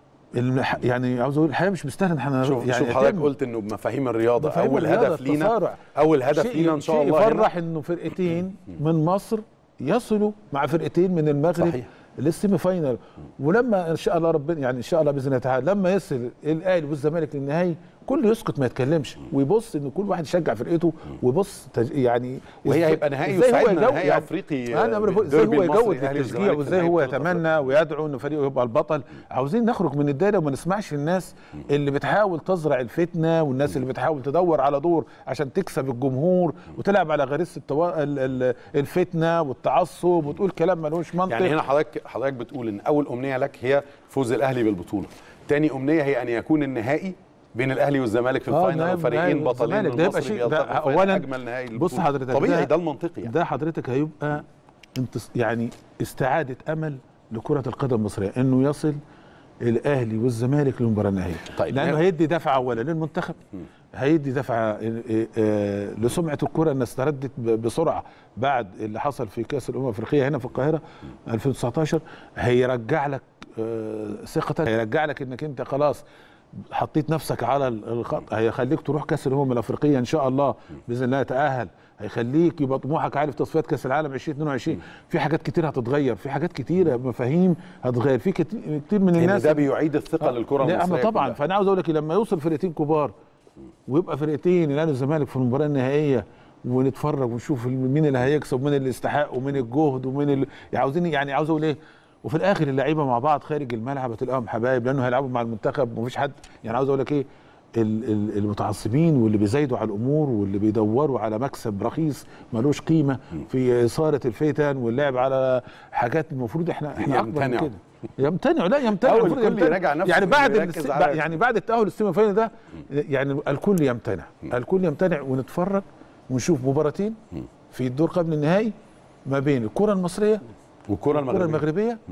الح- يعني عاوز اقول الحياه مش مستاهله ان احنا شوف يعني شوف حضرتك يتم قلت انه بمفاهيم الرياضه مفاهيم اول الرياضة، هدف لينا التصارع. اول هدف شيء- لينا ان شاء شيء الله هنا يفرح انه فرقتين من مصر يصلوا مع فرقتين من المغرب صحيح. للسيمي فاينل ولما ان شاء الله ربنا يعني ان شاء الله باذن الله تعالى لما يصل الاهلي والزمالك للنهائي كل يسكت ما يتكلمش ويبص ان كل واحد يشجع فرقته ويبص تج- يعني وهي إزاي- هيبقى نهائي إزاي هو يساعدنا يجو- نهائي يعني افريقي انا بقول ازاي الديربي هو المصري يجود الأهلي للتشجيع والزمالك في وازاي نهائي هو بطولة أفريقيا. يتمنى ويدعو ان فريقه يبقى البطل عاوزين نخرج من الدايره وما نسمعش الناس اللي بتحاول تزرع الفتنه والناس اللي بتحاول تدور على دور عشان تكسب الجمهور وتلعب على غريزه التوا... ال- ال- الفتنه والتعصب وتقول كلام ملوش منطق يعني هنا حضرتك حضرتك بتقول ان اول امنيه لك هي فوز الاهلي بالبطوله تاني امنيه هي ان يكون النهائي بين الاهلي والزمالك في آه، الفاينل نهائي- وفريقين نهائي بطلين والزمالك. من ده يبقى مصر شيء- ده بيلتقوا في أولاً اجمل نهائي بص للبطولة. حضرتك طبيعي ده- ده المنطقي يعني ده حضرتك هيبقى انتص... يعني استعاده امل لكره القدم المصريه انه يصل الاهلي والزمالك للمباراه النهائيه طيب، لانه ما- هيدي دفعه اولا للمنتخب هيدي دفعه آه، آه، لسمعه الكره انها استردت ب- بسرعه بعد اللي حصل في كاس الامم الافريقيه هنا في القاهره 2019 هيرجع لك آه، ثقتك هيرجع لك انك انت خلاص حطيت نفسك على ال- الخط هيخليك تروح كاس الامم الافريقيه ان شاء الله باذن الله تاهل هيخليك يبقى طموحك عالي في تصفيات كاس العالم 2022 في حاجات كتير هتتغير في حاجات كتيره مفاهيم هتتغير في كت- كتير من ان الناس ده بيعيد الثقه للكره لا المصريه أما طبعا كلها. فانا عاوز اقول لك لما يوصل فرقتين كبار ويبقى فرقتين الاهلي والزمالك في المباراه النهائيه ونتفرج ونشوف مين اللي هيكسب ومين اللي يستحق ومين الجهد ومين اللي يعني عاوزين يعني عاوز اقول ايه وفي الاخر اللعيبه مع بعض خارج الملعب هتلاقيهم حبايب لانه هيلعبوا مع المنتخب ومفيش حد يعني عاوز اقول لك ايه ال- ال- المتعصبين واللي بيزايدوا على الامور واللي بيدوروا على مكسب رخيص ملوش قيمه في اثاره الفتن واللعب على حاجات المفروض احنا احنا اكبر من يمتنعوا. كده يمتنع لا يمتنع أول المفروض الكل يمتنع. يراجع نفسه يعني بعد ويركز الس- على- يعني بعد التاهل السيمي فاينل ده يعني الكل يمتنع الكل يمتنع ونتفرج ونشوف مباراتين في الدور قبل النهائي ما بين الكره المصريه والكره والكره المغربيه المغربيه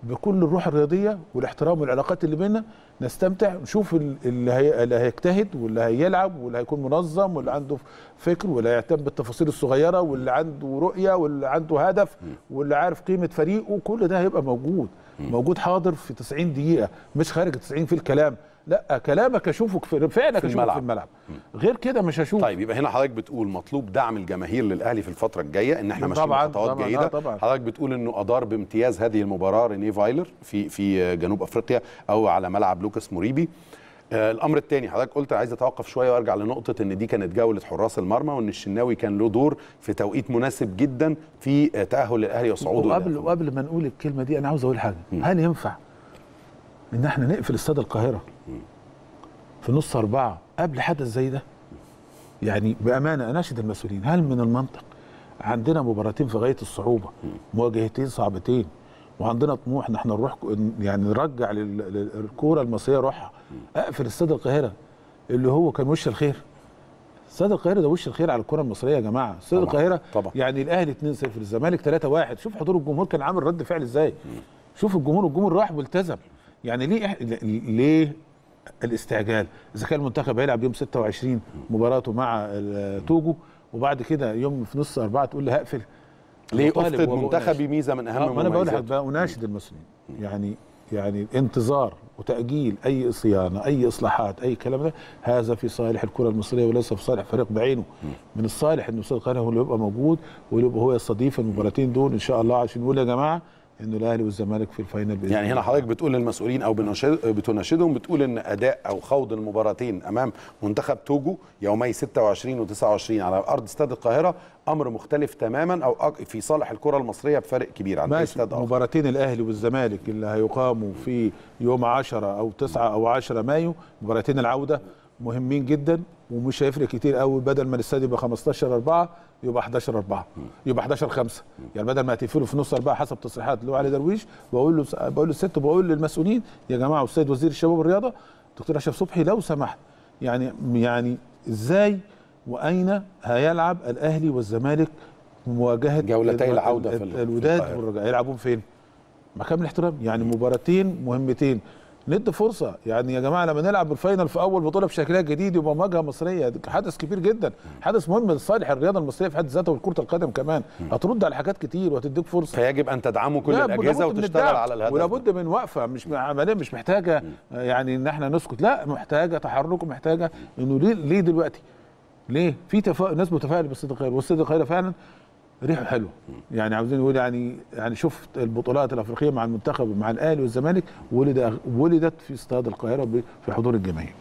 بكل الروح الرياضيه والاحترام والعلاقات اللي بيننا نستمتع نشوف ال- اللي, هي اللي هيجتهد واللي هيلعب واللي هيكون منظم واللي عنده فكر واللي هيهتم بالتفاصيل الصغيره واللي عنده رؤيه واللي عنده هدف واللي عارف قيمه فريقه كل ده هيبقى موجود موجود حاضر في 90 دقيقه مش خارج 90 في الكلام لا كلامك اشوفه في فعلك في اشوفه الملعب. في الملعب غير كده مش هشوف طيب يبقى هنا حضرتك بتقول مطلوب دعم الجماهير للاهلي في الفتره الجايه ان احنا ماشيين طبعاً، بخطوات طبعاً، جيده آه، طبعاً. حضرتك بتقول انه ادار بامتياز هذه المباراه ريني فايلر في في جنوب افريقيا او على ملعب لوكاس موريبي آه الامر الثاني حضرتك قلت عايز اتوقف شويه وارجع لنقطه ان دي كانت جوله حراس المرمى وان الشناوي كان له دور في توقيت مناسب جدا في آه، تاهل الاهلي وصعوده إلى وقبل الأفضل. وقبل ما نقول الكلمه دي انا عاوز اقول حاجه هل ينفع ان احنا نقفل استاد القاهره في نص اربعه قبل حدث زي ده يعني بامانه اناشد المسؤولين هل من المنطق عندنا مباراتين في غايه الصعوبه مواجهتين صعبتين وعندنا طموح ان احنا نروح يعني نرجع لل- للكوره المصريه روحها اقفل استاد القاهره اللي هو كان وش الخير استاد القاهره ده وش الخير على الكره المصريه يا جماعه استاد طبعاً، القاهره طبعاً. يعني الاهلي 2-0 الزمالك 3-1 شوف حضور الجمهور كان عامل رد فعل ازاي شوف الجمهور الجمهور راح والتزم يعني ليه إح... ليه الاستعجال اذا كان المنتخب هيلعب يوم 26 مباراته مع ال- توجو وبعد كده يوم في نص اربعه تقول لي هقفل ليه مطالب افقد وبقول منتخبي ميزه من اهم آه، ما انا بقول لك مميزاته. بقى اناشد المسؤولين يعني يعني انتظار وتاجيل اي صيانه اي اصلاحات اي كلام ده هذا في صالح الكره المصريه وليس في صالح فريق بعينه من الصالح ان استاد القاهره هو اللي يبقى موجود ويبقى هو يستضيف المباراتين دول ان شاء الله عشان نقول يا جماعه انه الاهلي والزمالك في الفاينل باذن يعني هنا الله. حضرتك بتقول للمسؤولين او بنشد- بتناشدهم بتقول ان اداء او خوض المباراتين امام منتخب توجو يومي 26 و29 على ارض استاد القاهره امر مختلف تماما او أك- في صالح الكره المصريه بفرق كبير عن اي ماشي استاد اخر مباراتين الاهلي والزمالك اللي هيقاموا في يوم 10 او 9 او 10 مايو مباراتين العوده مهمين جدا ومش هيفرق كتير قوي بدل ما الاستاد يبقى 15 4 يبقى 11 4 يبقى 11 5 يعني بدل ما هتقفلوا في نص 4 حسب تصريحات اللي هو علي درويش بقول له بقول للست وبقول للمسؤولين يا جماعه والسيد وزير الشباب والرياضه دكتور اشرف صبحي لو سمحت يعني يعني ازاي واين هيلعب الاهلي والزمالك مواجهه جولتي ال- العودة ال- في ال- في الوداد القاهرة. والرجاء هيلعبون فين؟ مكان الاحترام يعني مباراتين مهمتين ندي فرصه يعني يا جماعه لما نلعب الفاينل في اول بطوله بشكلها جديد يبقى مواجهه مصريه ده حدث كبير جدا حدث مهم لصالح الرياضه المصريه في حد ذاتها وكره القدم كمان هترد على حاجات كتير وهتديك فرصه فيجب ان تدعموا كل لا، الاجهزه لابد من وتشتغل الدعم. على الهدف ولا ده. بد من وقفه مش عمليه مش محتاجه آه، يعني ان احنا نسكت لا محتاجه تحرك ومحتاجه انه ليه ليه دلوقتي؟ ليه؟ في تفا... ناس متفائله باستاد القاهره واستاد القاهره فعلا ريحه حلوه يعني عاوزين نقول يعني يعني شفت البطولات الافريقيه مع المنتخب مع الاهلي والزمالك ولد ولدت في استاد القاهره ب- في حضور الجماهير.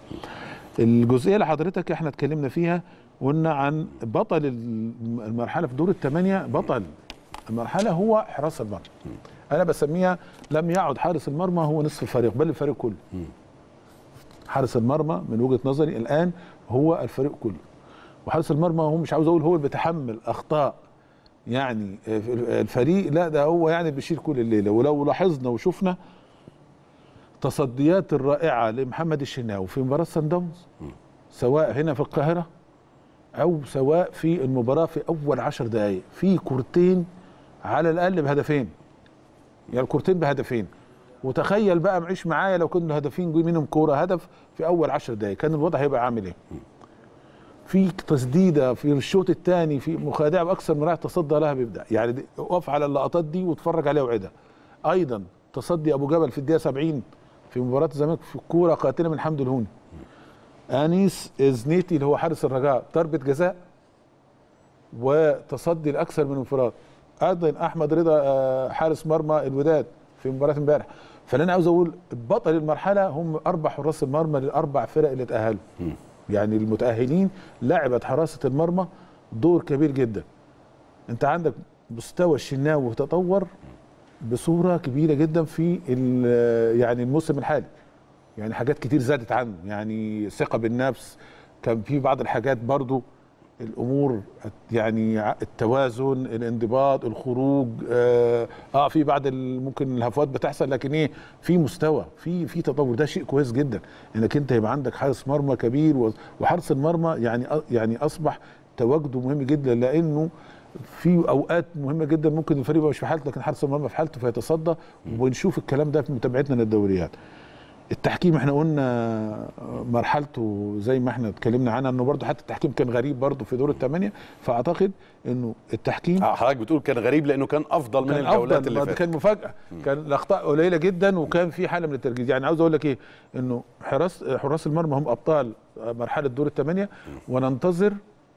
الجزئيه اللي حضرتك احنا اتكلمنا فيها قلنا عن بطل الم- المرحله في دور الثمانيه بطل المرحله هو حراس المرمى. انا بسميها لم يعد حارس المرمى هو نصف الفريق بل الفريق كله. حارس المرمى من وجهه نظري الان هو الفريق كله. وحارس المرمى هو مش عاوز اقول هو اللي بيتحمل اخطاء يعني الفريق لا ده هو يعني بيشيل كل الليله ولو لاحظنا وشفنا تصديات الرائعه لمحمد الشناوي في مباراه سان داونز سواء هنا في القاهره او سواء في المباراه في اول عشر دقائق في كورتين على الاقل بهدفين يعني الكورتين بهدفين وتخيل بقى معيش معايا لو كانوا الهدفين جاي منهم كوره هدف في اول عشر دقائق كان الوضع هيبقى عامل ايه في تسديده في الشوط الثاني في مخادعه باكثر من رائع تصدى لها بيبدا يعني دي- اقف على اللقطات دي واتفرج عليها وعدها ايضا تصدي ابو جبل في الدقيقه 70 في مباراه الزمالك في كوره قاتله من حمد الهوني انيس ازنيتي اللي هو حارس الرجاء ضربه جزاء وتصدي لاكثر من انفراد ايضا احمد رضا آه، حارس مرمى الوداد في مباراه امبارح فاللي انا عاوز اقول بطل المرحله هم اربع حراس المرمى للاربع فرق اللي تاهلوا يعني المتاهلين لعبت حراسه المرمى دور كبير جدا انت عندك مستوى الشناوي تطور بصوره كبيره جدا في ال- يعني الموسم الحالي يعني حاجات كتير زادت عنه يعني ثقه بالنفس كان في بعض الحاجات برضو الامور يعني ع- التوازن الانضباط الخروج اه, آه في بعض ال- ممكن الهفوات بتحصل لكن ايه في مستوى في في تطور ده شيء كويس جدا انك انت يبقى عندك حارس مرمى كبير و- وحارس المرمى يعني أ- يعني اصبح تواجده مهم جدا لانه في اوقات مهمه جدا ممكن الفريق يبقى مش في حالته لكن حارس المرمى في حالته فيتصدى ونشوف الكلام ده في متابعتنا للدوريات التحكيم احنا قلنا مرحلته زي ما احنا اتكلمنا عنها انه برضه حتى التحكيم كان غريب برضه في دور الثمانيه فاعتقد انه التحكيم آه، حضرتك بتقول كان غريب لانه كان افضل من كان الجولات أفضل، اللي ده فاتت كان مفاجاه كان الاخطاء قليله جدا وكان في حاله من التركيز يعني عاوز اقول لك ايه انه حراس حراس المرمى هم ابطال مرحله دور الثمانيه وننتظر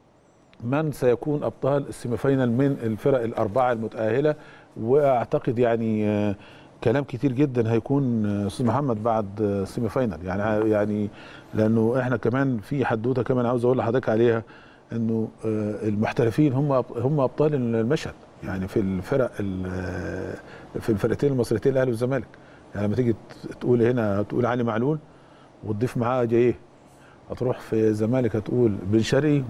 من سيكون ابطال السيمي فاينال من الفرق الاربعه المتاهله واعتقد يعني آه، كلام كتير جدا هيكون آه، استاذ محمد بعد آه، السيمي فاينال يعني يعني لانه احنا كمان في حدوته كمان عاوز اقول لحضرتك عليها انه آه، المحترفين هم أب- هم ابطال المشهد يعني في الفرق ال- في الفرقتين المصريتين الاهلي والزمالك يعني لما تيجي ت- تقول هنا تقول علي معلول وتضيف معاه جايه هتروح في الزمالك هتقول بن شرقي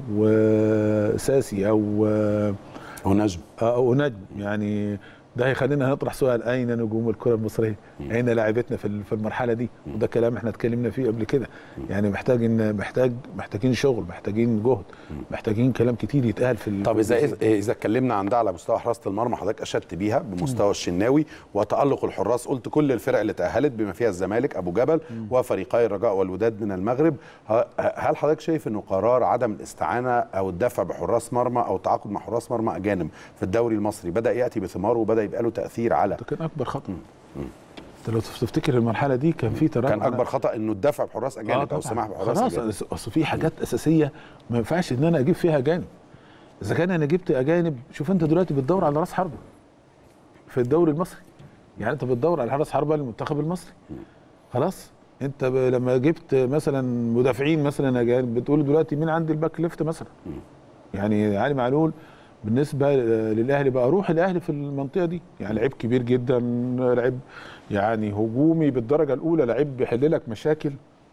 وساسي او هو نجم او نجم يعني ده هيخلينا نطرح سؤال اين نجوم الكره المصريه؟ اين لاعبتنا في ال- في المرحله دي؟ وده كلام احنا اتكلمنا فيه قبل كده يعني محتاج ان محتاج محتاجين شغل محتاجين جهد محتاجين كلام كتير يتقال في ال- طب اذا اذا اتكلمنا عن ده على مستوى حراسه المرمى حضرتك اشدت بيها بمستوى الشناوي وتالق الحراس قلت كل الفرق اللي تاهلت بما فيها الزمالك ابو جبل وفريقي الرجاء والوداد من المغرب ه- هل حضرتك شايف انه قرار عدم الاستعانه او الدفع بحراس مرمى او التعاقد مع حراس مرمى اجانب في الدوري المصري بدا ياتي بثماره وبدا يبقى له تاثير على ده كان اكبر خطا انت لو تفتكر المرحله دي كان في تراجع كان اكبر خطا انه الدفع بحراس اجانب او طبعاً. السماح بحراس خلاص اجانب أصل- اصل في حاجات اساسيه ما ينفعش ان انا اجيب فيها اجانب اذا كان انا جبت اجانب شوف انت دلوقتي بتدور على راس حربه في الدوري المصري يعني انت بتدور على راس حربه للمنتخب المصري خلاص انت ب... لما جبت مثلا مدافعين مثلا اجانب بتقول دلوقتي مين عندي الباك ليفت مثلا يعني علي معلول بالنسبه للاهلي بقى روح الاهلي في المنطقه دي يعني لعيب كبير جدا لعيب يعني هجومي بالدرجه الاولى لعيب بيحل لك مشاكل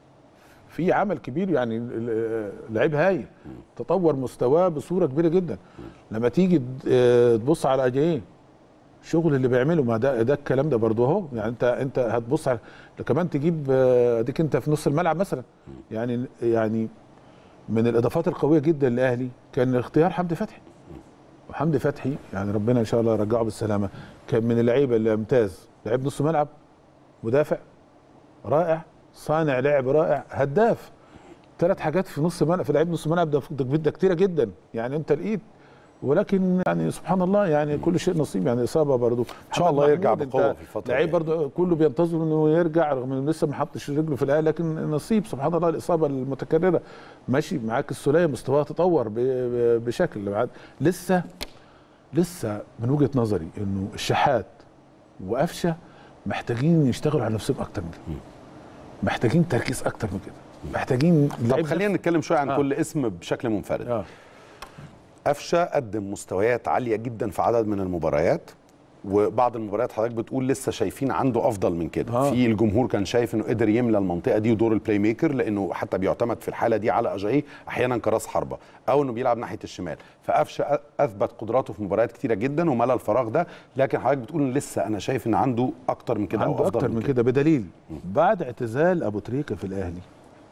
في عمل كبير يعني ال- ال- لعيب هايل تطور مستواه بصوره كبيره جدا لما تيجي د- آه، تبص على اجاييه الشغل اللي بيعمله ما ده ده الكلام ده برضه اهو يعني انت انت هتبص على ده كمان تجيب آه، اديك انت في نص الملعب مثلا يعني يعني من الاضافات القويه جدا للاهلي كان اختيار حمدي فتحي وحمدي فتحي يعني ربنا ان شاء الله يرجعه بالسلامه كان من اللعيبه الامتاز لعيب نص ملعب مدافع رائع صانع لعب رائع هداف ثلاث حاجات في نص ملعب في لعيب نص ملعب ده ده ده كتيره جدا يعني انت لقيت ولكن يعني سبحان الله يعني كل شيء نصيب يعني اصابه برضه إن شاء الله يرجع بقوة في الفترة لعيب الجاية. برضه كله بينتظر انه يرجع رغم انه لسه ما حطش رجله في الاهلي لكن نصيب سبحان الله الاصابه المتكرره ماشي معاك السوليه مستواه تطور ب- ب- بشكل بعد لسه لسه من وجهه نظري انه الشحات وقفشه محتاجين يشتغلوا على نفسهم اكتر من كده محتاجين تركيز اكتر من كده محتاجين طب اللعيب خلينا نتكلم شويه عن آه. كل اسم بشكل منفرد اه قفشه قدم مستويات عاليه جدا في عدد من المباريات وبعض المباريات حضرتك بتقول لسه شايفين عنده افضل من كده آه. في الجمهور كان شايف انه قدر يملى المنطقه دي ودور البلاي ميكر لانه حتى بيعتمد في الحاله دي على اجاي احيانا كراس حربه او انه بيلعب ناحيه الشمال فقفشه أ- اثبت قدراته في مباريات كتيره جدا وملى الفراغ ده لكن حضرتك بتقول إن لسه انا شايف ان عنده اكتر من كده او عنده افضل اكتر من كده بدليل بعد اعتزال ابو تريكه في الاهلي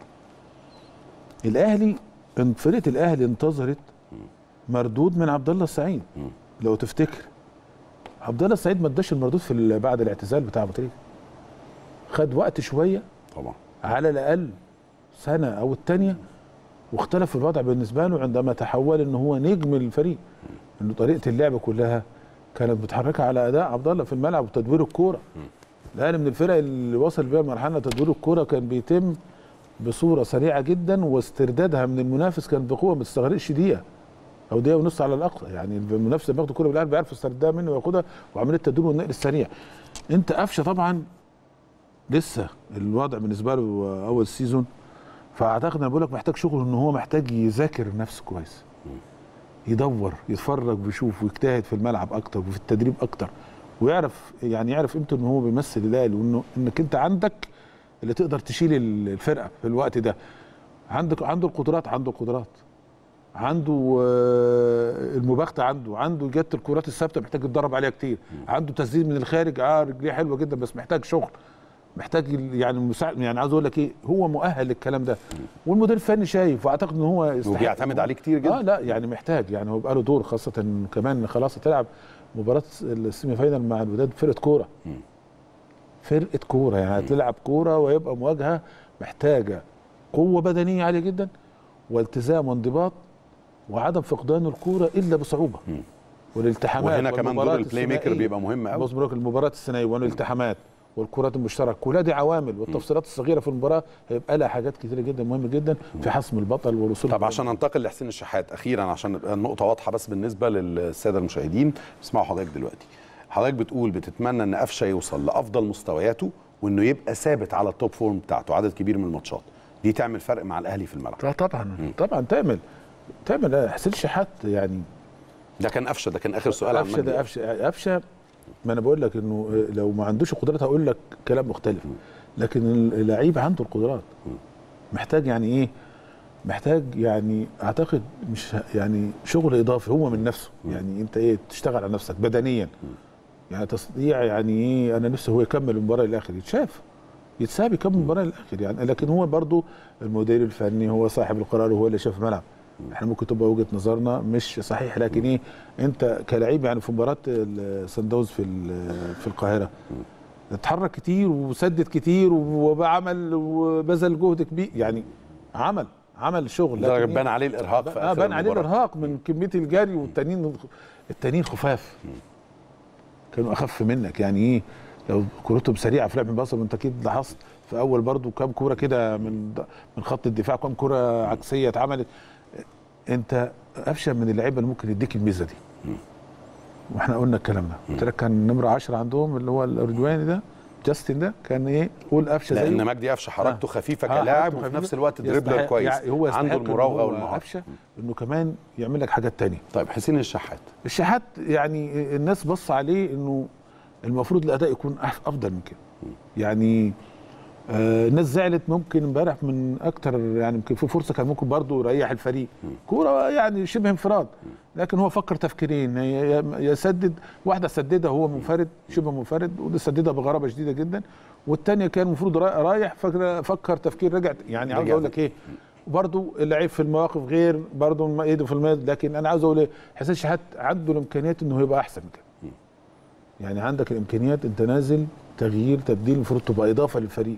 الاهلي ان فرقه الاهلي انتظرت مردود من عبد الله السعيد لو تفتكر عبد الله السعيد ما اداش المردود في ال- بعد الاعتزال بتاع ابو تريكه خد وقت شويه طبعا على الاقل سنه او الثانيه واختلف الوضع بالنسبه له عندما تحول ان هو نجم الفريق انه طريقه اللعب كلها كانت متحركه على اداء عبد الله في الملعب وتدوير الكوره الاهلي من الفرق اللي وصل بيها مرحله تدوير الكوره كان بيتم بصوره سريعه جدا واستردادها من المنافس كان بقوه ما تستغرقش دقيقه او دقيقه ونص على الاقصى يعني المنافس اللي بياخد الكوره بالاهلي بيعرف يستردها منه وياخدها وعمليه التدوير والنقل السريع انت قفشه طبعا لسه الوضع بالنسبه له اول سيزون فاعتقد انا بقول لك محتاج شغل ان هو محتاج يذاكر نفسه كويس يدور يتفرج ويشوف ويجتهد في الملعب اكتر وفي التدريب اكتر ويعرف يعني يعرف قيمته ان هو بيمثل الاهلي وانه انك انت عندك اللي تقدر تشيل الفرقه في الوقت ده عندك عنده القدرات عنده القدرات عنده آه، المباغته عنده عنده جت الكرات الثابته محتاج يتدرب عليها كتير عنده تسديد من الخارج اه رجليه حلوه جدا بس محتاج شغل محتاج ال- يعني مساعد يعني عاوز اقول لك ايه هو مؤهل للكلام ده والمدير الفني شايف واعتقد ان هو يستحق وبيعتمد عليه كتير جدا اه لا يعني محتاج يعني هو بقى له دور خاصه إن كمان خلاص هتلعب مباراه السيمي فاينال مع الوداد فرقه كوره فرقه كوره يعني هتلعب كوره ويبقى مواجهه محتاجه قوه بدنيه عاليه جدا والتزام وانضباط وعدم فقدان الكوره الا بصعوبه والالتحامات وهنا كمان دور والمباريات البلاي ميكر الثنائية. بيبقى مهم قوي بص بقولك المباراه الثنائيه والالتحامات والكرات المشتركه كلها دي عوامل والتفصيلات الصغيره في المباراه هيبقى لها حاجات كتيره جدا مهمه جدا في حسم البطل والوصول طب عشان ننتقل لحسين الشحات اخيرا عشان نبقى النقطه واضحه بس بالنسبه للساده المشاهدين اسمعوا حضرتك دلوقتي حضرتك بتقول بتتمنى ان قفشه يوصل لافضل مستوياته وانه يبقى ثابت على التوب فورم بتاعته عدد كبير من الماتشات دي تعمل فرق مع الاهلي في الملعب اه طبعا طبعا تعمل تعمل آه، حسين شحات يعني ده كان قفشه ده كان اخر سؤال عن قفشه مجدي ده قفشه قفشه ما انا بقول لك انه آه، لو ما عندوش القدرات هقول لك كلام مختلف لكن اللعيب عنده القدرات محتاج يعني ايه محتاج يعني اعتقد مش ه- يعني شغل اضافي هو من نفسه يعني انت ايه تشتغل على نفسك بدنيا يعني تستطيع يعني ايه انا نفسي هو يكمل المباراه للاخر يتشاف يتساب يكمل المباراه للاخر يعني لكن هو برضو المدير الفني هو صاحب القرار وهو اللي شاف الملعب احنا ممكن تبقى وجهه نظرنا مش صحيح لكن ايه انت كلاعب يعني في مباراه الصن داونز في ال- في القاهره اتحرك كتير وسدد كتير وعمل وبذل جهد كبير يعني عمل عمل شغل لدرجه لكن إيه؟ بان عليه الارهاق في اه اخر بان عليه المباراة. الارهاق من كميه الجري والتانيين التانيين خفاف كانوا اخف منك يعني ايه لو كورتهم سريعه في لعب البصر وانت اكيد لاحظت في اول برضو كام كوره كده من من خط الدفاع كام كوره عكسيه اتعملت انت قفشه من اللعيبه اللي ممكن يديك الميزه دي واحنا قلنا الكلام ده قلت لك كان نمره 10 عندهم اللي هو الرجواني ده جاستن ده كان ايه قول قفشه زيه لان مجدي قفشه حركته آه. خفيفه آه، كلاعب حركته وفي خفيفة. نفس الوقت دريبلر يستحق- كويس يعني هو عنده يستحق إن المراوغه هو والمهاره قفشه انه كمان يعمل لك حاجات تانية طيب حسين الشحات الشحات يعني الناس بص عليه انه المفروض الاداء يكون أح- افضل من كده يعني آه الناس زعلت ممكن امبارح من اكتر يعني يمكن في فرصه كان ممكن برضه يريح الفريق كوره يعني شبه انفراد لكن هو فكر تفكيرين يا- يا- يسدد واحده سددها هو منفرد شبه منفرد وده سددها بغرابه شديده جدا والثانيه كان المفروض را- رايح فكر فكر تفكير رجع يعني عاوز رجع اقول لك ايه برضه اللعيب في المواقف غير برضه ما ايده في المية لكن انا عاوز اقول ايه حسين شحات عنده الامكانيات انه يبقى احسن من كده يعني عندك الامكانيات انت نازل تغيير تبديل المفروض تبقى اضافه للفريق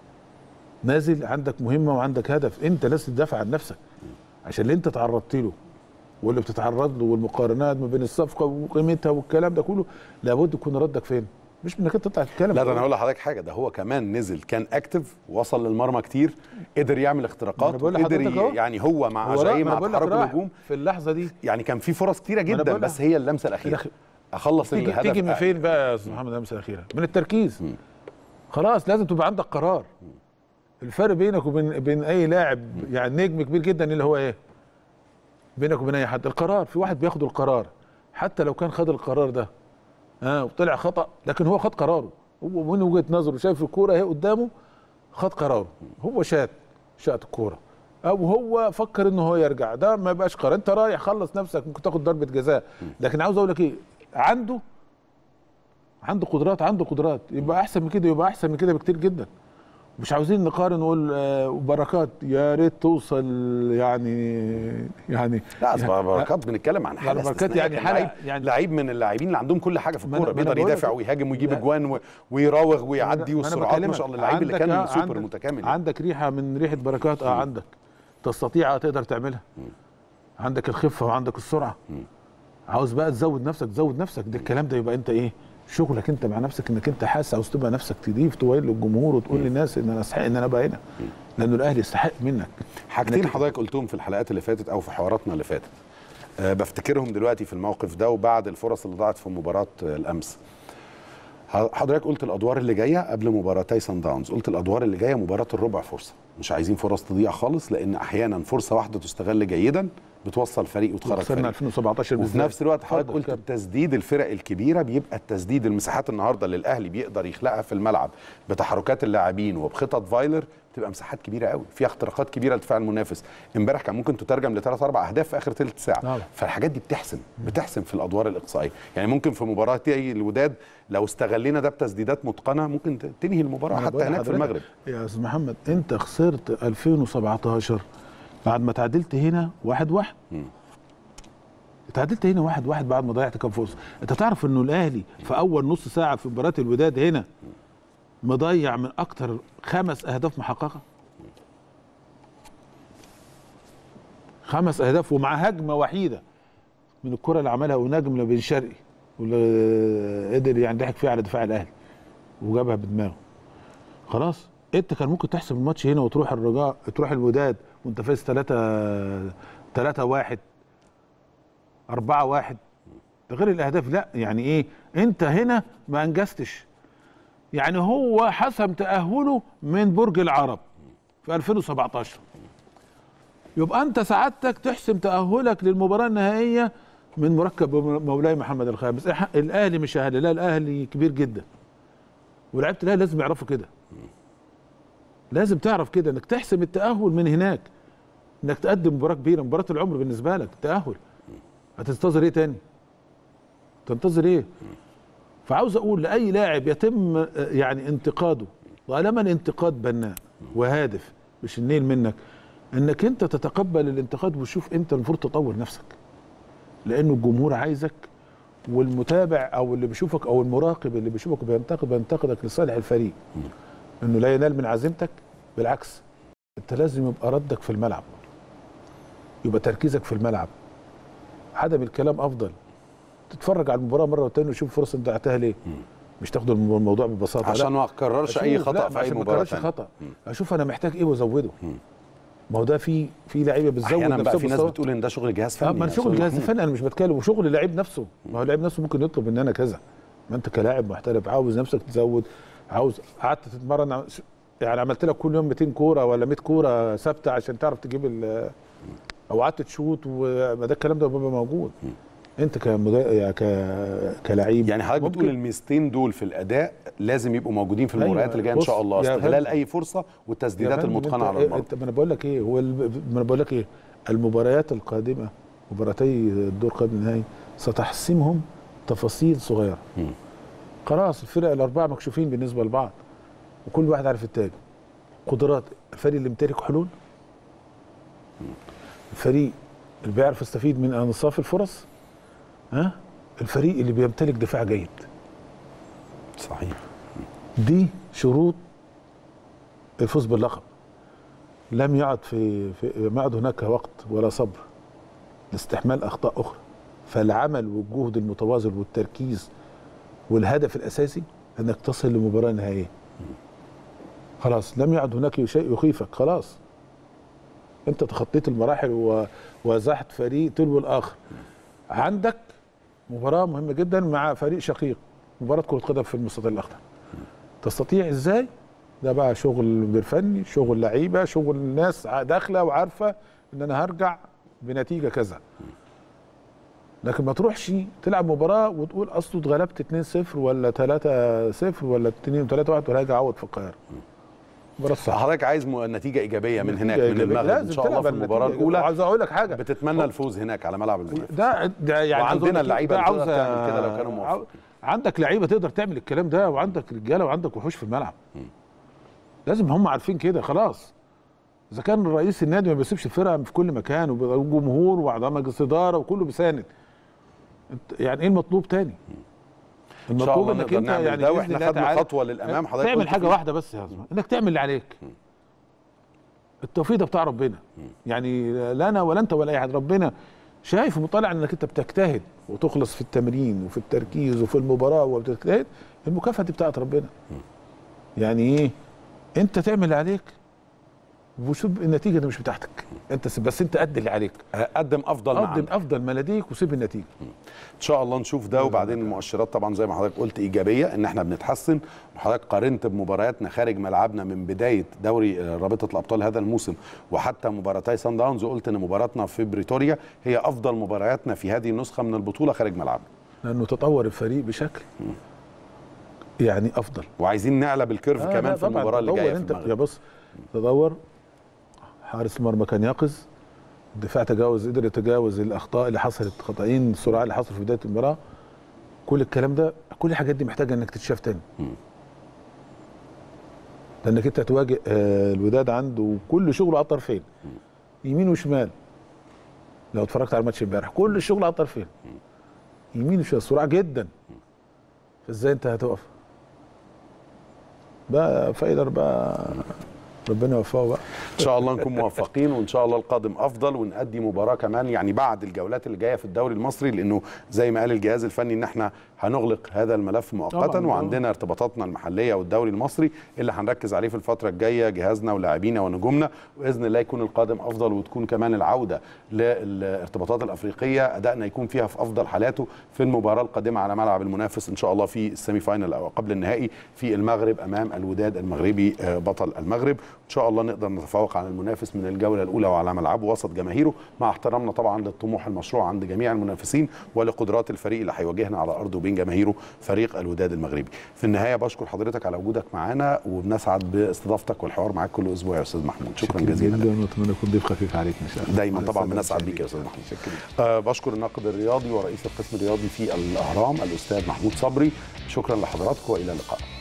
نازل عندك مهمه وعندك هدف انت لازم تدافع عن نفسك عشان اللي انت تعرضت له واللي بتتعرض له والمقارنات ما بين الصفقه وقيمتها والكلام ده كله لابد يكون ردك فين مش من انك انت تطلع تتكلم لا ده انا هقول لحضرتك حاجه ده هو كمان نزل كان اكتف وصل للمرمى كتير قدر يعمل ما اختراقات أنا بقول وقدر لحضرتك ي- أهو. يعني هو مع هو را- جاي ما مع بقول لك تحرك راح الهجوم في اللحظه دي يعني كان في فرص كتيره أنا جدا بقول بس لك. هي اللمسه الاخيره الأخ- اخلص تيجي, الهدف تيجي من فين بقى يا استاذ محمد اللمسه الاخيره من التركيز خلاص لازم تبقى عندك قرار الفرق بينك وبين بين اي لاعب يعني نجم كبير جدا اللي هو ايه بينك وبين اي حد القرار في واحد بياخد القرار حتى لو كان خد القرار ده اه وطلع خطا لكن هو خد قراره هو من وجهه نظره شايف الكوره اهي قدامه خد قراره هو شات شات الكوره او هو فكر ان هو يرجع ده ما يبقاش قرار انت رايح خلص نفسك ممكن تاخد ضربه جزاء لكن عاوز اقول لك ايه عنده عنده قدرات عنده قدرات يبقى احسن من كده يبقى احسن من كده بكتير جدا مش عاوزين نقارن نقول آه، بركات يا ريت توصل يعني يعني لا أصل بركات بنتكلم عن حاله بركات استثنائية. يعني كان حالة لعيب يعني- لعيب من اللاعبين اللي عندهم كل حاجه في ما أنا- الكوره ما أنا بيقدر بقول يدافع لك- ويهاجم ويجيب لا. اجوان و- ويراوغ ما ويعدي أنا- ما أنا والسرعات ما بكلمك. شاء الله اللعيب اللي عندك- كان آه، سوبر عندك- متكامل عندك ريحه من ريحه بركات اه عندك تستطيع تقدر تعملها عندك الخفه وعندك السرعه عاوز بقى تزود نفسك تزود نفسك ده الكلام ده يبقى انت ايه شغلك انت مع نفسك انك انت حاسس عاوز تبقى نفسك تضيف تويل للجمهور وتقول للناس ان انا استحق ان انا ابقى هنا لانه الاهلي يستحق منك حاجتين إنك- حضرتك قلتهم في الحلقات اللي فاتت او في حواراتنا اللي فاتت أه بفتكرهم دلوقتي في الموقف ده وبعد الفرص اللي ضاعت في مباراه آه، الامس ح- حضرتك قلت الادوار اللي جايه قبل مباراتي سان داونز قلت الادوار اللي جايه مباراه الربع فرصه مش عايزين فرص تضيع خالص لان احيانا فرصه واحده تستغل جيدا بتوصل فريق وتخرج خسرنا فريق 2017 وفي بالذات. نفس الوقت حضرتك اتفضل قلت كمل. التسديد الفرق الكبيره بيبقى التسديد المساحات النهارده اللي الاهلي بيقدر يخلقها في الملعب بتحركات اللاعبين وبخطط فايلر بتبقى مساحات كبيره قوي فيها اختراقات كبيره لدفاع المنافس امبارح كان ممكن تترجم لثلاث اربع اهداف في اخر ثلث ساعه طبعا. فالحاجات دي بتحسم بتحسم في الادوار الاقصائيه يعني ممكن في مباراه زي الوداد لو استغلينا ده بتسديدات متقنه ممكن ت- تنهي المباراه أنا حتى بقول هناك في لحضرتك المغرب يا استاذ محمد انت خسرت 2017 بعد ما تعادلت هنا واحد واحد اتعادلت هنا واحد واحد بعد ما ضيعت كام فرصه انت تعرف انه الاهلي في اول نص ساعه في مباراه الوداد هنا مضيع من اكتر خمس اهداف محققه خمس اهداف ومع هجمه وحيده من الكره اللي عملها ونجم بن شرقي واللي قدر يعني ضحك فيها على دفاع الاهلي وجابها بدماغه خلاص انت كان ممكن تحسب الماتش هنا وتروح الرجاء تروح الوداد وانت فايز 3 3 1 4 1 ده غير الاهداف لا يعني ايه انت هنا ما انجزتش يعني هو حسم تاهله من برج العرب في 2017 يبقى انت سعادتك تحسم تاهلك للمباراه النهائيه من مركب مولاي محمد الخامس إح- الاهلي مش اهلي لا الاهلي كبير جدا ولعيبه الاهلي لازم يعرفوا كده لازم تعرف كده انك تحسم التاهل من هناك انك تقدم مباراه كبيره مباراه العمر بالنسبه لك تاهل هتنتظر ايه تاني تنتظر ايه فعاوز اقول لاي لاعب يتم آه، يعني انتقاده طالما الانتقاد بناء وهادف مش النيل منك انك انت تتقبل الانتقاد وتشوف انت المفروض تطور نفسك لانه الجمهور عايزك والمتابع او اللي بيشوفك او المراقب اللي بيشوفك بينتقد بينتقدك لصالح الفريق انه لا ينال من عزيمتك بالعكس انت لازم يبقى ردك في الملعب يبقى تركيزك في الملعب عدم الكلام افضل تتفرج على المباراه مره وتانية وشوف فرصه انت ضيعتها ليه مش تاخد الموضوع ببساطه لا. عشان ما اكررش أشوف- اي لا، خطا في اي عشان ما مباراه أكررش تانية. خطا اشوف انا محتاج ايه وازوده ما هو ده في في لعيبه بتزود احيانا بقى نفسها في ناس بمستوى. بتقول ان ده شغل جهاز اه فني ما يا شغل أستاذ جهاز محمود. فني انا مش بتكلم وشغل اللعيب نفسه ما هو اللعيب نفسه ممكن يطلب ان انا كذا ما انت كلاعب محترف عاوز نفسك تزود عاوز قعدت تتمرن ع- يعني عملت لك كل يوم 200 كوره ولا 100 كوره ثابته عشان تعرف تجيب ال- او قعدت تشوط وما ده الكلام ده بيبقى موجود انت كمدا... يعني ك... كلاعب يعني حضرتك بتقول ممكن- الميزتين دول في الاداء لازم يبقوا موجودين في أيوة، المباريات اللي جايه ان بص، شاء الله يا استغلال فندم. اي فرصه يا والتسديدات فندم المتقنه انت على إيه- المرمى انت ما انا بقول لك ايه هو ال... ما انا بقول لك ايه المباريات القادمه مباراتي الدور قبل النهائي ستحسمهم تفاصيل صغيره مم. خلاص الفرق الاربعه مكشوفين بالنسبه لبعض وكل واحد عارف التاني قدرات الفريق اللي يمتلك حلول الفريق اللي بيعرف يستفيد من انصاف الفرص ها الفريق اللي بيمتلك دفاع جيد صحيح دي شروط الفوز باللقب لم يعد في, في ما يعد هناك وقت ولا صبر لاستحمال اخطاء اخرى فالعمل والجهد المتواصل والتركيز والهدف الاساسي انك تصل لمباراه نهائيه خلاص لم يعد هناك شيء يخيفك خلاص انت تخطيت المراحل و- وزحت فريق تلو الاخر عندك مباراه مهمه جدا مع فريق شقيق مباراه كره قدم في المستطيل الاخضر تستطيع ازاي ده بقى شغل مدير فني شغل لعيبه شغل ناس ع- داخله وعارفه ان انا هرجع بنتيجه كذا لكن ما تروحش تلعب مباراه وتقول اصله اتغلبت 2-0 ولا 3-0 ولا 2 3 1 ولا هاجي اعوض في القاهره مباراه صعبه حضرتك عايز م- نتيجه ايجابيه من هناك نتيجة من إيجابية. المغرب ان لازم شاء الله تلعب في على المباراه النتيجة. الاولى وعايز اقول لك حاجه بتتمنى الفوز هناك على ملعب المنافس ده, ده يعني عايز وعندنا أقول لك اللعيبة ده اللي تقدر عاوزة- تعمل كده لو كانوا موفقين. عاو- عندك لعيبه تقدر تعمل الكلام ده وعندك رجاله وعندك وحوش في الملعب لازم هم عارفين كده خلاص اذا كان رئيس النادي ما بيسيبش الفرقه في كل مكان وجمهور واعضاء مجلس اداره وكله بيساند انت يعني ايه المطلوب تاني ان شاء الله نقدر نعمل ده واحنا بإذن الله خدنا تعالى خطوه للامام حضرتك تعمل قلت حاجه فيه. واحده بس يا زلمه انك تعمل اللي عليك التوفيق ده بتاع ربنا يعني لا انا ولا انت ولا اي حد ربنا شايف ومطلع انك انت بتجتهد وتخلص في التمرين وفي التركيز وفي المباراه وبتجتهد المكافاه دي بتاعت ربنا يعني ايه انت تعمل اللي عليك وسيب النتيجه دي مش بتاعتك انت سيب بس انت قد اللي عليك قدم افضل ما قدم عندك افضل ما لديك وسيب النتيجه ان شاء الله نشوف ده وبعدين المؤشرات طبعا زي ما حضرتك قلت ايجابيه ان احنا بنتحسن وحضرتك قارنت بمبارياتنا خارج ملعبنا من بدايه دوري آه، رابطه الابطال هذا الموسم وحتى مباراتي سان داونز وقلت ان مباراتنا في بريتوريا هي افضل مبارياتنا في هذه النسخه من البطوله خارج ملعبنا لانه تطور الفريق بشكل يعني افضل وعايزين نعلى بالكيرف آه كمان لا في طبعاً المباراه اللي تطور جايه في انت يا المغرب بص تدور حارس المرمى كان يقظ الدفاع تجاوز قدر يتجاوز الاخطاء اللي حصلت خطأين السرعه اللي حصل في بدايه المباراه كل الكلام ده كل الحاجات دي محتاجه انك تتشاف تاني لانك انت هتواجه آه، الوداد عنده كل شغله على الطرفين يمين وشمال لو اتفرجت على الماتش امبارح كل الشغل على الطرفين يمين وشمال سرعه جدا فازاي انت هتقف بقى فايلر بقى ربنا يوفقه بقى ان شاء الله نكون موفقين وان شاء الله القادم افضل ونأدي مباراه كمان يعني بعد الجولات اللي جايه في الدوري المصري لانه زي ما قال الجهاز الفني ان احنا هنغلق هذا الملف مؤقتا طبعاً. وعندنا ارتباطاتنا المحليه والدوري المصري اللي هنركز عليه في الفتره الجايه جهازنا ولاعبينا ونجومنا واذن الله يكون القادم افضل وتكون كمان العوده للارتباطات الافريقيه ادائنا يكون فيها في افضل حالاته في المباراه القادمه على ملعب المنافس ان شاء الله في السيمي فاينل او قبل النهائي في المغرب امام الوداد المغربي آه، بطل المغرب ان شاء الله نقدر نتفوق على المنافس من الجوله الاولى وعلى ملعبه وسط جماهيره مع احترامنا طبعا للطموح المشروع عند جميع المنافسين ولقدرات الفريق اللي هيواجهنا على ارضه وبين جماهيره فريق الوداد المغربي في النهايه بشكر حضرتك على وجودك معانا وبنسعد باستضافتك والحوار معاك كل اسبوع يا استاذ محمود شكرا جزيلا لك. جدا واتمنى اكون ضيف خفيف عليك ان شاء الله دايما طبعا الله بنسعد يسعدك. بيك يا استاذ محمود شكرا أه بشكر الناقد الرياضي ورئيس القسم الرياضي في الاهرام الاستاذ محمود صبري شكرا لحضراتكم والى اللقاء